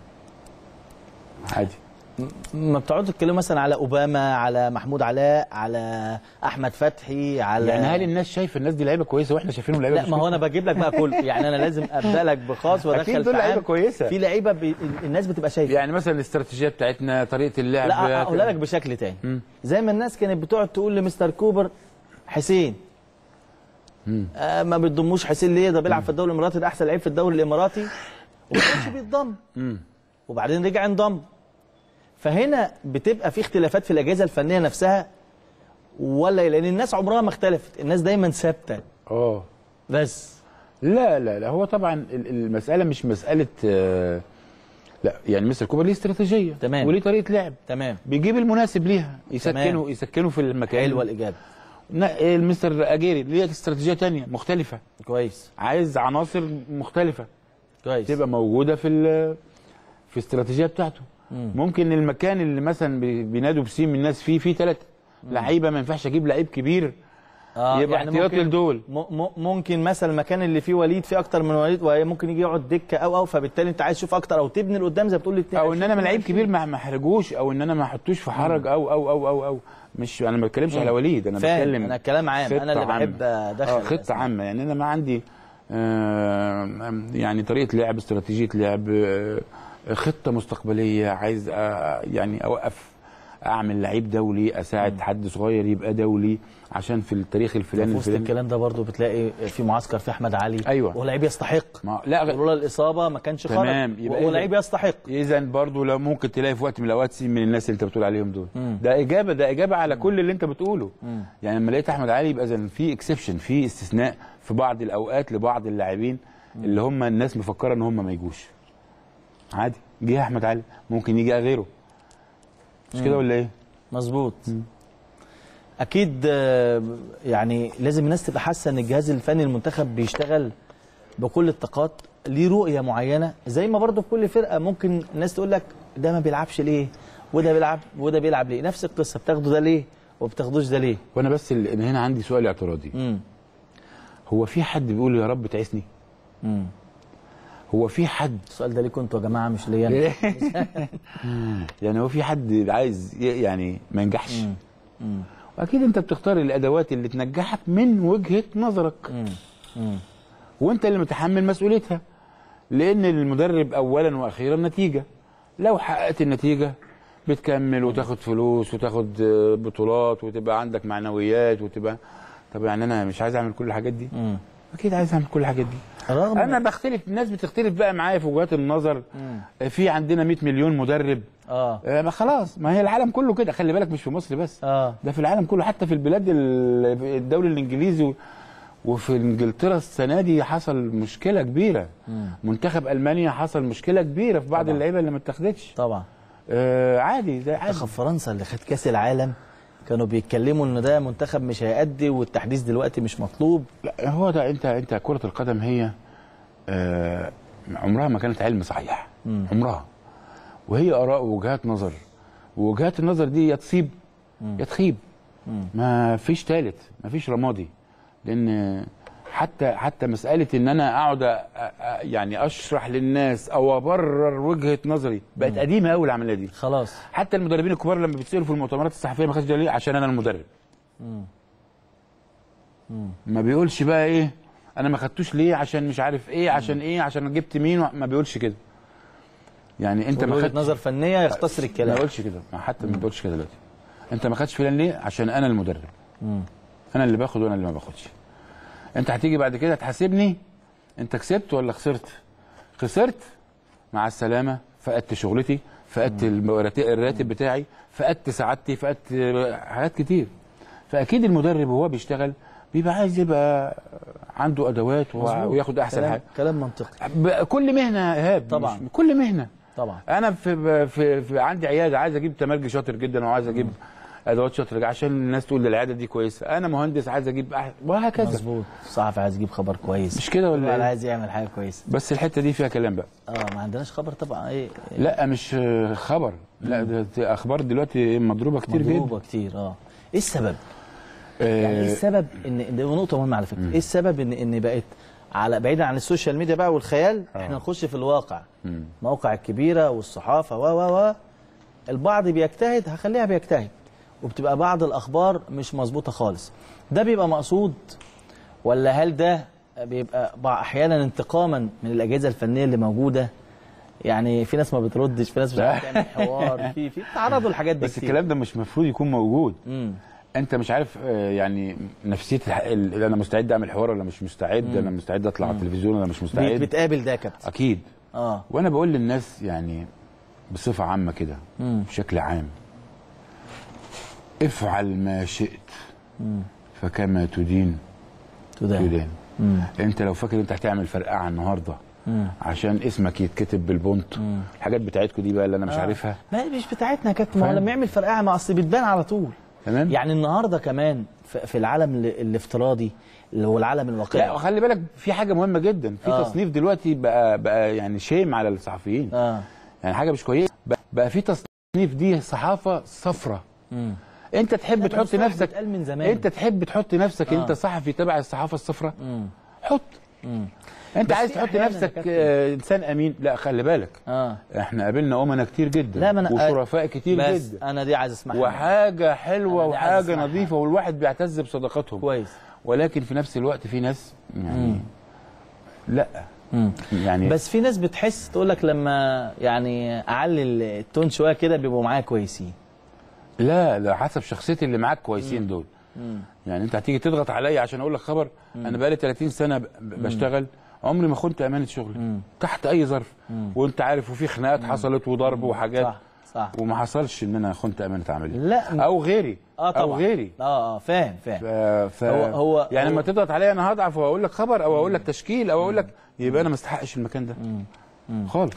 عادي ما بتقعدوا تتكلموا مثلا على اوباما على محمود علاء على احمد فتحي على يعني هل الناس شايفه الناس دي لعيبه كويسه واحنا شايفينهم لعيبه لا مش ما هو كويسة؟ انا بجيب لك بقى كل يعني انا لازم ابدا لك بخاص وادخل أكيد دول في لعيبة عام. كويسة. في لعيبه بي... الناس بتبقى شايفه يعني مثلا الاستراتيجيه بتاعتنا طريقه اللعب لا اقول لك بشكل تاني مم. زي ما الناس كانت بتقعد تقول لمستر كوبر حسين مم. آه ما بتضموش حسين ليه ده بيلعب في الدوري الاماراتي ده احسن لعيب في الدوري الاماراتي وما كانش بيتضم مم. وبعدين رجع انضم فهنا بتبقى في اختلافات في الاجهزه الفنيه نفسها ولا لان الناس عمرها ما اختلفت الناس دايما ثابته اه بس لا لا لا هو طبعا ال- المساله مش مساله آه، لا يعني مستر كوبر ليه استراتيجيه تمام. وليه طريقه لعب تمام بيجيب المناسب ليها يسكنه تمام. يسكنه في المكان حلوه الاجابه نا- المستر اجيري ليه استراتيجيه تانية مختلفه كويس عايز عناصر مختلفه كويس تبقى موجوده في ال- في الاستراتيجيه بتاعته مم. ممكن المكان اللي مثلا بي- بينادوا بسيم الناس فيه فيه ثلاثه لعيبه ما ينفعش اجيب لعيب كبير آه يبقى احتياطي ممكن- لدول م- م- ممكن مثلا المكان اللي فيه وليد فيه اكتر من وليد وممكن يجي يقعد دكه او او فبالتالي انت عايز تشوف اكتر او تبني لقدام زي ما بتقول الاثنين او ان انا من لعيب كبير ما ما احرجوش او ان انا ما احطوش في حرج او او او او او مش انا ما بتكلمش على وليد انا فاهم بتكلم انا الكلام عام انا اللي خطة بحب عامة. ادخل اه خطه الأسماء. عامه يعني انا ما عندي آه يعني طريقه لعب استراتيجيه لعب آه خطه مستقبليه عايز آه يعني اوقف اعمل لعيب دولي اساعد حد صغير يبقى دولي عشان في التاريخ الفلاني في وسط الفلاني الكلام ده برضو بتلاقي في معسكر في احمد علي أيوة. وهو لعيب يستحق ما لا لولا الاصابه ما كانش خرج تمام، يبقى وهو إذا- لعيب يستحق اذا برضو لو ممكن تلاقي في وقت من الاوقات سين من الناس اللي انت بتقول عليهم دول مم. ده اجابه ده اجابه على كل اللي انت بتقوله مم. يعني لما لقيت احمد علي يبقى اذا في اكسبشن في استثناء في بعض الاوقات لبعض اللاعبين اللي هم الناس مفكره ان هم ما يجوش عادي جه احمد علي ممكن يجي غيره مش كده ولا ايه مظبوط اكيد آه، يعني لازم الناس تبقى حاسه ان الجهاز الفني المنتخب بيشتغل بكل الطاقات ليه رؤيه معينه زي ما برضو في كل فرقه ممكن الناس تقول لك ده ما بيلعبش ليه وده بيلعب وده بيلعب ليه نفس القصه بتاخدوا ده ليه وبتاخدوش ده ليه وانا بس ال- إن هنا عندي سؤال اعتراضي امم هو في حد بيقول يا رب تعسني امم هو في حد السؤال ده ليكم انتوا يا جماعه مش ليا أنا. يعني هو في حد عايز ي- يعني ما ينجحش مم. واكيد انت بتختار الادوات اللي تنجحك من وجهه نظرك مم. مم. وانت اللي متحمل مسؤوليتها لان المدرب اولا واخيرا نتيجه لو حققت النتيجه بتكمل وتاخد فلوس وتاخد آه، بطولات وتبقى عندك معنويات وتبقى طب يعني انا مش عايز اعمل كل الحاجات دي مم. اكيد عايز اعمل كل الحاجات دي رغم انا بختلف الناس بتختلف بقى معايا في وجهات النظر في عندنا 100 مليون مدرب اه آه، ما خلاص ما هي العالم كله كده خلي بالك مش في مصر بس اه ده في العالم كله حتى في البلاد ال- الدوري الانجليزي و- وفي انجلترا السنه دي حصل مشكله كبيره منتخب المانيا حصل مشكله كبيره في بعض طبعا. اللعيبه اللي ما اتخذتش طبعا آه عادي ده عادي منتخب فرنسا اللي خد كاس العالم كانوا بيتكلموا ان ده منتخب مش هيأدي والتحديث دلوقتي مش مطلوب لا هو ده انت انت كره القدم هي آه عمرها ما كانت علم صحيح عمرها وهي اراء ووجهات نظر ووجهات النظر دي يا تصيب يا تخيب ما فيش ثالث ما فيش رمادي لان حتى حتى مساله ان انا اقعد أ- أ- يعني اشرح للناس او ابرر وجهه نظري بقت قديمه قوي العمليه دي خلاص حتى المدربين الكبار لما بيتسالوا في المؤتمرات الصحفيه ما خدش ليه عشان انا المدرب ما بيقولش بقى ايه انا ما خدتوش ليه عشان مش عارف ايه عشان ايه عشان جبت مين ما بيقولش كده يعني انت ما وجهة خدتش نظر فنيه يختصر ما الكلام بقولش كده ما حتى ما بقولش كده دلوقتي انت ما خدتش فلان ليه عشان انا المدرب انا اللي باخد وانا اللي ما باخدش انت هتيجي بعد كده تحاسبني انت كسبت ولا خسرت خسرت مع السلامه فقدت شغلتي فقدت المرات- الراتب بتاعي فقدت سعادتي فقدت حاجات كتير فاكيد المدرب وهو بيشتغل بيبقى عايز يبقى عنده ادوات وهو- مظبوط. وياخد احسن كلام حاجه كلام منطقي ب- كل مهنه يا ايهاب طبعاً. مش- كل مهنه طبعا انا في, في, في عندي عياده عايز اجيب تمرجي شاطر جدا وعايز اجيب ادوات شاطره عشان الناس تقول ده العياده دي كويسه انا مهندس عايز اجيب أح... وهكذا مظبوط صحفي عايز يجيب خبر كويس مش كده ولا ولا إيه؟ عايز يعمل حاجه كويسه بس الحته دي فيها كلام بقى اه ما عندناش خبر طبعا ايه لا مش آه، خبر لا ده دي اخبار دلوقتي مضروبه كتير جدا مضروبه كتير اه ايه السبب يعني ايه آه، السبب ان دي نقطه مهمه على فكره ايه السبب ان ان بقت على بعيدا عن السوشيال ميديا بقى والخيال احنا نخش في الواقع المواقع الكبيره والصحافه و و و البعض بيجتهد هخليها بيجتهد وبتبقى بعض الاخبار مش مظبوطه خالص ده بيبقى مقصود ولا هل ده بيبقى بع- احيانا انتقاما من الاجهزه الفنيه اللي موجوده يعني في ناس ما بتردش في ناس مش عارفه تعمل حوار في في تعرضوا الحاجات دي بس كتير. الكلام ده مش المفروض يكون موجود مم. انت مش عارف آه، يعني نفسيه الح- ال- انا مستعد اعمل حوار ولا مش مستعد انا مستعد اطلع على التلفزيون ولا مش بت- مستعد بتقابل ده يا كابتن اكيد اه وانا بقول للناس يعني بصفه عامه كده مم. بشكل عام افعل ما شئت فكما تدين تدان تدان مم. انت لو فاكر انت هتعمل فرقعه النهارده مم. عشان اسمك يتكتب بالبونت الحاجات بتاعتكم دي بقى اللي انا مش آه. عارفها ما هي مش بتاعتنا يا كابتن ما هو فاهم؟ لما يعمل فرقعه ما اصل بتبان على طول تمام يعني النهارده كمان في في العالم ال- الافتراضي اللي هو العالم لا الواقعي وخلي بالك في حاجه مهمه جدا في آه. تصنيف دلوقتي بقى بقى يعني شيم على الصحفيين اه يعني حاجه مش كويسه بقى- بقى في تصنيف دي صحافه صفرة مم. انت تحب لا، تحط بس واحد نفسك بيتقال من زمان. انت تحب تحط نفسك آه. انت صحفي تبع الصحافه الصفراء مم. حط مم. انت بس عايز في تحط أحياناً يا نفسك كابتن. آه، انسان امين لا خلي بالك اه احنا قابلنا امنا كتير جدا لا، ما أنا- وشرفاء كتير بس جدا انا دي عايز اسمعها وحاجه حلوه أنا دي عايز وحاجه أسمعها. نظيفه والواحد بيعتز بصداقتهم كويس ولكن في نفس الوقت في ناس يعني لا مم. يعني بس في ناس بتحس تقول لك لما يعني اعلي التون شويه كده بيبقوا معايا كويسين لا لا حسب شخصيه اللي معاك كويسين دول يعني انت هتيجي تضغط عليا عشان اقول لك خبر انا بقالي 30 سنه ب- ب- بشتغل عمري ما خنت امانه شغلي تحت اي ظرف وانت عارف وفي خناقات حصلت وضرب وحاجات صح صح وما حصلش ان انا خنت امانه عملي لا او غيري اه طبعا او غيري اه اه فاهم ف... فاهم ف... هو- هو- يعني هو- لما تضغط عليا انا هضعف واقول لك خبر او اقول لك تشكيل او اقول لك يبقى انا ما استحقش المكان ده خالص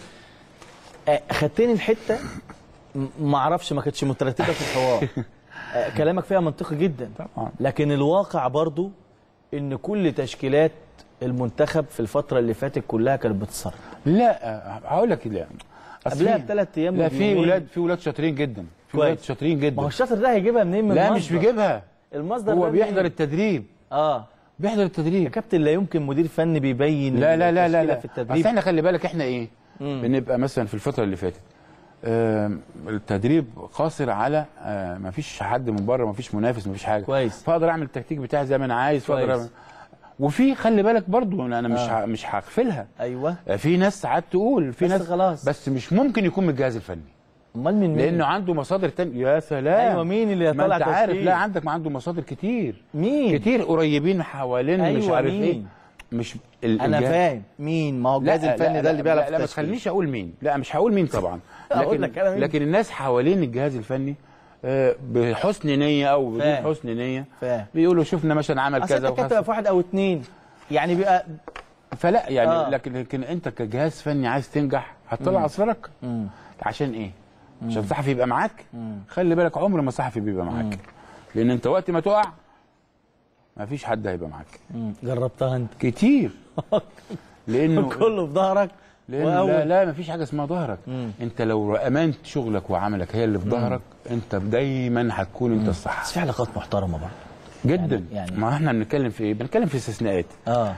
آه، خدتني الحته م- ما اعرفش ما كانتش مترتبه في الحوار آه، كلامك فيها منطقي جدا طبعا لكن الواقع برضو ان كل تشكيلات المنتخب في الفتره اللي فاتت كلها كانت بتصرف لا هقول لك لا أصل قبلها في- بثلاث ايام لا في وبيومين. ولاد في ولاد شاطرين جدا في كويس. ولاد شاطرين ما هو جدا الشاطر ده هيجيبها منين من لا المصدر؟ مش بيجيبها المصدر هو ده بيحضر منين؟ التدريب اه بيحضر يا التدريب كابتن لا يمكن مدير فني بيبين لا لا لا لا التشكيلة لا في بس التدريب احنا خلي بالك احنا ايه مم. بنبقى مثلا في الفتره اللي فاتت آم، التدريب قاصر على ما فيش حد من بره ما فيش منافس ما فيش حاجه كويس. فاقدر اعمل التكتيك بتاعي زي ما انا عايز فاقدر كويس. أعمل وفي خلي بالك برضو انا مش آه. ه- مش هغفلها ايوه في ناس ساعات تقول في بس ناس خلاص. بس مش ممكن يكون من الجهاز الفني امال من مين؟ لانه عنده مصادر تانية يا سلام ايوه مين اللي ما طالع انت عارف تشكيل؟ لا عندك ما عنده مصادر كتير مين؟ كتير قريبين حوالين مش أيوة، عارف مين؟ ايه مش ال- انا الجهاز- فاهم مين ما هو لا الجهاز الفني لا ده اللي بيلعب لا, لا ما تخلينيش اقول مين لا مش هقول مين طبعا أقول لكن لك أنا مين. لكن الناس حوالين الجهاز الفني آه، بحسن نيه او بدون فاهم. حسن نيه فاهم. بيقولوا شفنا مثلا عمل اصل كذا انت كاتب وكذا في واحد او اتنين يعني بيبقى فلا يعني آه. آه. لكن لكن انت كجهاز فني عايز تنجح هتطلع اصفارك عشان ايه؟ عشان الصحفي يبقى معاك خلي بالك عمر ما الصحفي بيبقى معاك لان انت وقت ما تقع ما فيش حد هيبقى معاك جربتها انت كتير لانه كله في ظهرك لأن وأول- لا لا ما فيش حاجه اسمها ظهرك انت لو امنت شغلك وعملك هي اللي في ظهرك انت دايما هتكون انت الصح بس في علاقات محترمه برضه جدا يعني- يعني- ما احنا بنتكلم في ايه بنتكلم في استثناءات اه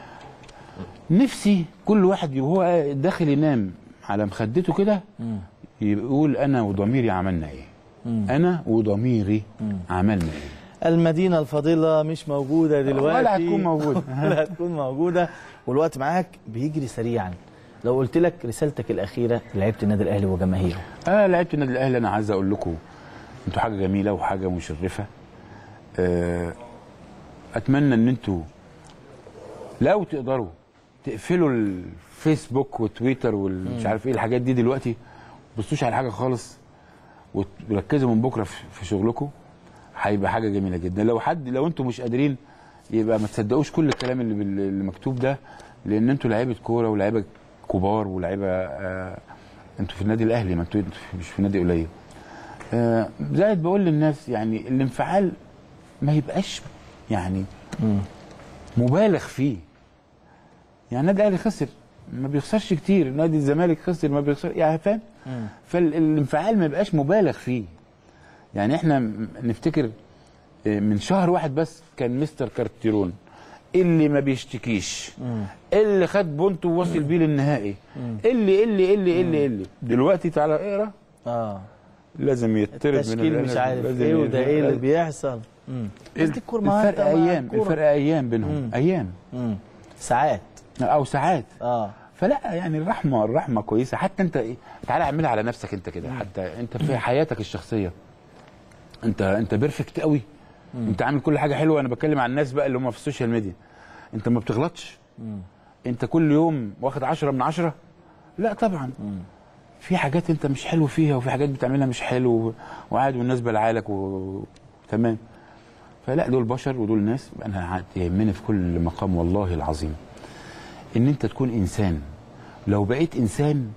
نفسي كل واحد وهو داخل ينام على مخدته كده يقول انا وضميري عملنا ايه انا وضميري عملنا ايه المدينه الفاضله مش موجوده دلوقتي ولا هتكون موجودة. ولا هتكون موجوده والوقت معاك بيجري سريعا لو قلت لك رسالتك الاخيره لعيبه النادي الاهلي وجماهيره انا لعيبه النادي الاهلي انا عايز اقول لكم انتوا حاجه جميله وحاجه مشرفه آه، اتمنى ان انتوا لو تقدروا تقفلوا الفيسبوك وتويتر والمش عارف ايه الحاجات دي دلوقتي ما تبصوش على حاجه خالص وركزوا من بكره في في شغلكم هيبقى حاجه جميله جدا لو حد لو انتوا مش قادرين يبقى ما تصدقوش كل الكلام اللي بال- اللي مكتوب ده لان انتوا لعيبه كوره ولاعيبه كبار ولاعيبه آه انتوا في النادي الاهلي ما انتوا انتوا مش في نادي قليل آه زائد بقول للناس يعني الانفعال ما يبقاش يعني مبالغ فيه يعني النادي الاهلي خسر ما بيخسرش كتير نادي الزمالك خسر ما بيخسر يعني فاهم فالانفعال ما يبقاش مبالغ فيه يعني احنا م- نفتكر آه، من شهر واحد بس كان مستر كارتيرون اللي ما بيشتكيش اللي خد بونت ووصل بيه للنهائي اللي اللي اللي اللي اللي دلوقتي تعالى اقرا اه لازم يطرد من تشكيل الأهلي، مش عارف لازم ايه وده ايه اللي لازم- بيحصل مم. بس دي الكوره ما الفرق أنت مع ايام الكورة. الفرق ايام بينهم ايام مم. ساعات او ساعات اه فلا يعني الرحمه الرحمه كويسه حتى انت إيه، تعالى اعملها على نفسك انت كده حتى انت في حياتك الشخصيه انت انت بيرفكت قوي انت عامل كل حاجه حلوه انا بتكلم عن الناس بقى اللي هم في السوشيال ميديا انت ما بتغلطش انت كل يوم واخد عشرة من عشرة لا طبعا في حاجات انت مش حلو فيها وفي حاجات بتعملها مش حلو وقاعد والناس بلعالك و... تمام فلا دول بشر ودول ناس انا يهمني في كل مقام والله العظيم ان انت تكون انسان لو بقيت انسان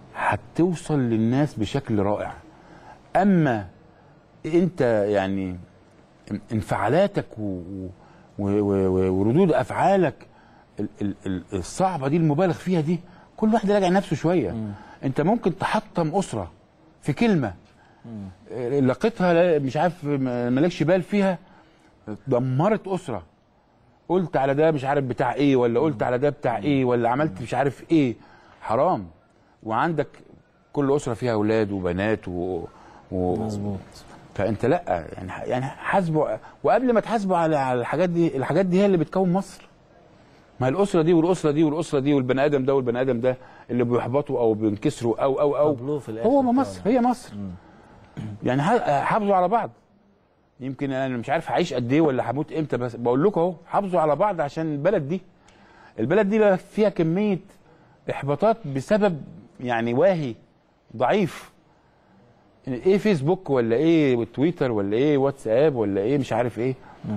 هتوصل للناس بشكل رائع اما انت يعني انفعالاتك و... و... و... و... وردود افعالك ال... ال... ال- الصعبه دي المبالغ فيها دي كل واحد يراجع نفسه شويه انت ممكن تحطم اسره في كلمه اه، لقيتها لا- مش عارف م- مالكش بال فيها دمرت اسره قلت على ده مش عارف بتاع ايه ولا قلت على ده بتاع ايه ولا عملت مش عارف ايه حرام وعندك كل اسره فيها اولاد وبنات و, و... مظبوط فانت لا يعني يعني حاسبوا وقبل ما تحاسبوا على على الحاجات دي الحاجات دي هي اللي بتكون مصر ما الاسره دي والاسره دي والاسره دي والبني ادم ده والبني ادم ده اللي بيحبطوا او بينكسروا او او او طابلوه في الآخر هو طبعا. مصر هي مصر يعني ح- حافظوا على بعض يمكن انا مش عارف هعيش قد ايه ولا هموت امتى بس بقول لكم اهو حافظوا على بعض عشان البلد دي البلد دي بقى فيها كميه احباطات بسبب يعني واهي ضعيف ايه فيسبوك ولا ايه تويتر ولا ايه واتساب ولا ايه مش عارف ايه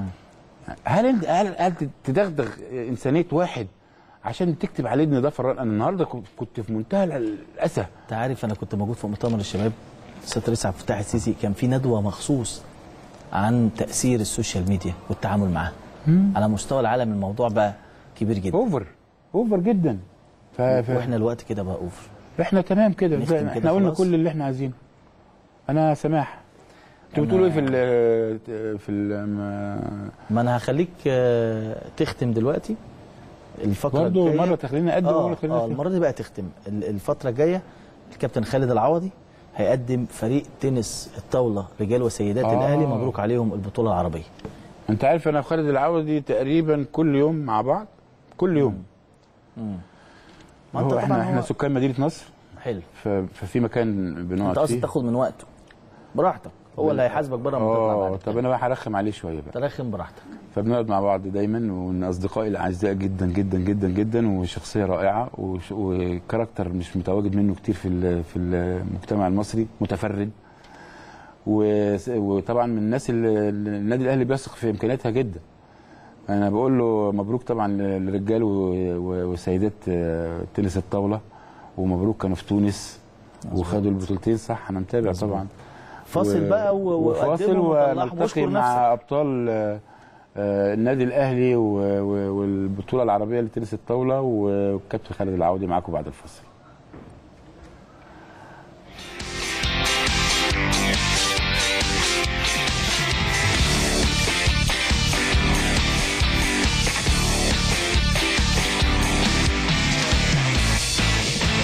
هل انت هل, هل تدغدغ انسانيه واحد عشان تكتب عليه ان ده فران انا النهارده كنت- كنت في منتهى الاسى انت عارف انا كنت موجود في مؤتمر الشباب السيد رئيس عبد الفتاح السيسي كان في ندوه مخصوص عن تاثير السوشيال ميديا والتعامل معاها على مستوى العالم الموضوع بقى كبير جدا اوفر اوفر جدا ف... ف... واحنا الوقت كده بقى اوفر احنا تمام كده نختم زي- كده احنا قلنا خلاص؟ كل اللي احنا عايزينه انا سماح انتوا أنا- بتقولوا ايه في ال في ال ما- ما انا هخليك آه، تختم دلوقتي الفقره برضه الجايه مره تخلينا قد اه, ومره تخلينا آه خلف. المره دي بقى تختم ال- الفتره الجايه الكابتن خالد العوضي هيقدم فريق تنس الطاوله رجال وسيدات آه. الاهلي مبروك عليهم البطوله العربيه انت عارف انا وخالد العوضي تقريبا كل يوم مع بعض كل يوم ما انت هو احنا طبعا احنا هو سكان مدينه نصر حلو ف- ففي مكان انت بنقعد قصدك فيه تاخد من وقته براحتك هو اللي هيحاسبك بره ما تطلع اه بعد طب انا بقى هرخم عليه شويه بقى ترخم براحتك فبنقعد مع بعض دايما ومن اصدقائي الاعزاء جدا جدا جدا جدا وشخصيه رائعه وش- وكاركتر مش متواجد منه كتير في ال- في المجتمع المصري متفرد و- وطبعا من الناس اللي اللي النادي الاهلي بيثق في امكانياتها جدا انا بقول له مبروك طبعا للرجال و- و- وسيدات آه، تنس الطاوله ومبروك كانوا في تونس وخدوا البطولتين صح انا متابع طبعا فاصل بقى و- وفاصل وقدمهم وطلعهم ونلتقي واشكر مع نفسك. ابطال آه، آه، النادي الاهلي و- و- والبطوله العربيه لتنس الطاوله والكابتن خالد العودي معاكم بعد الفاصل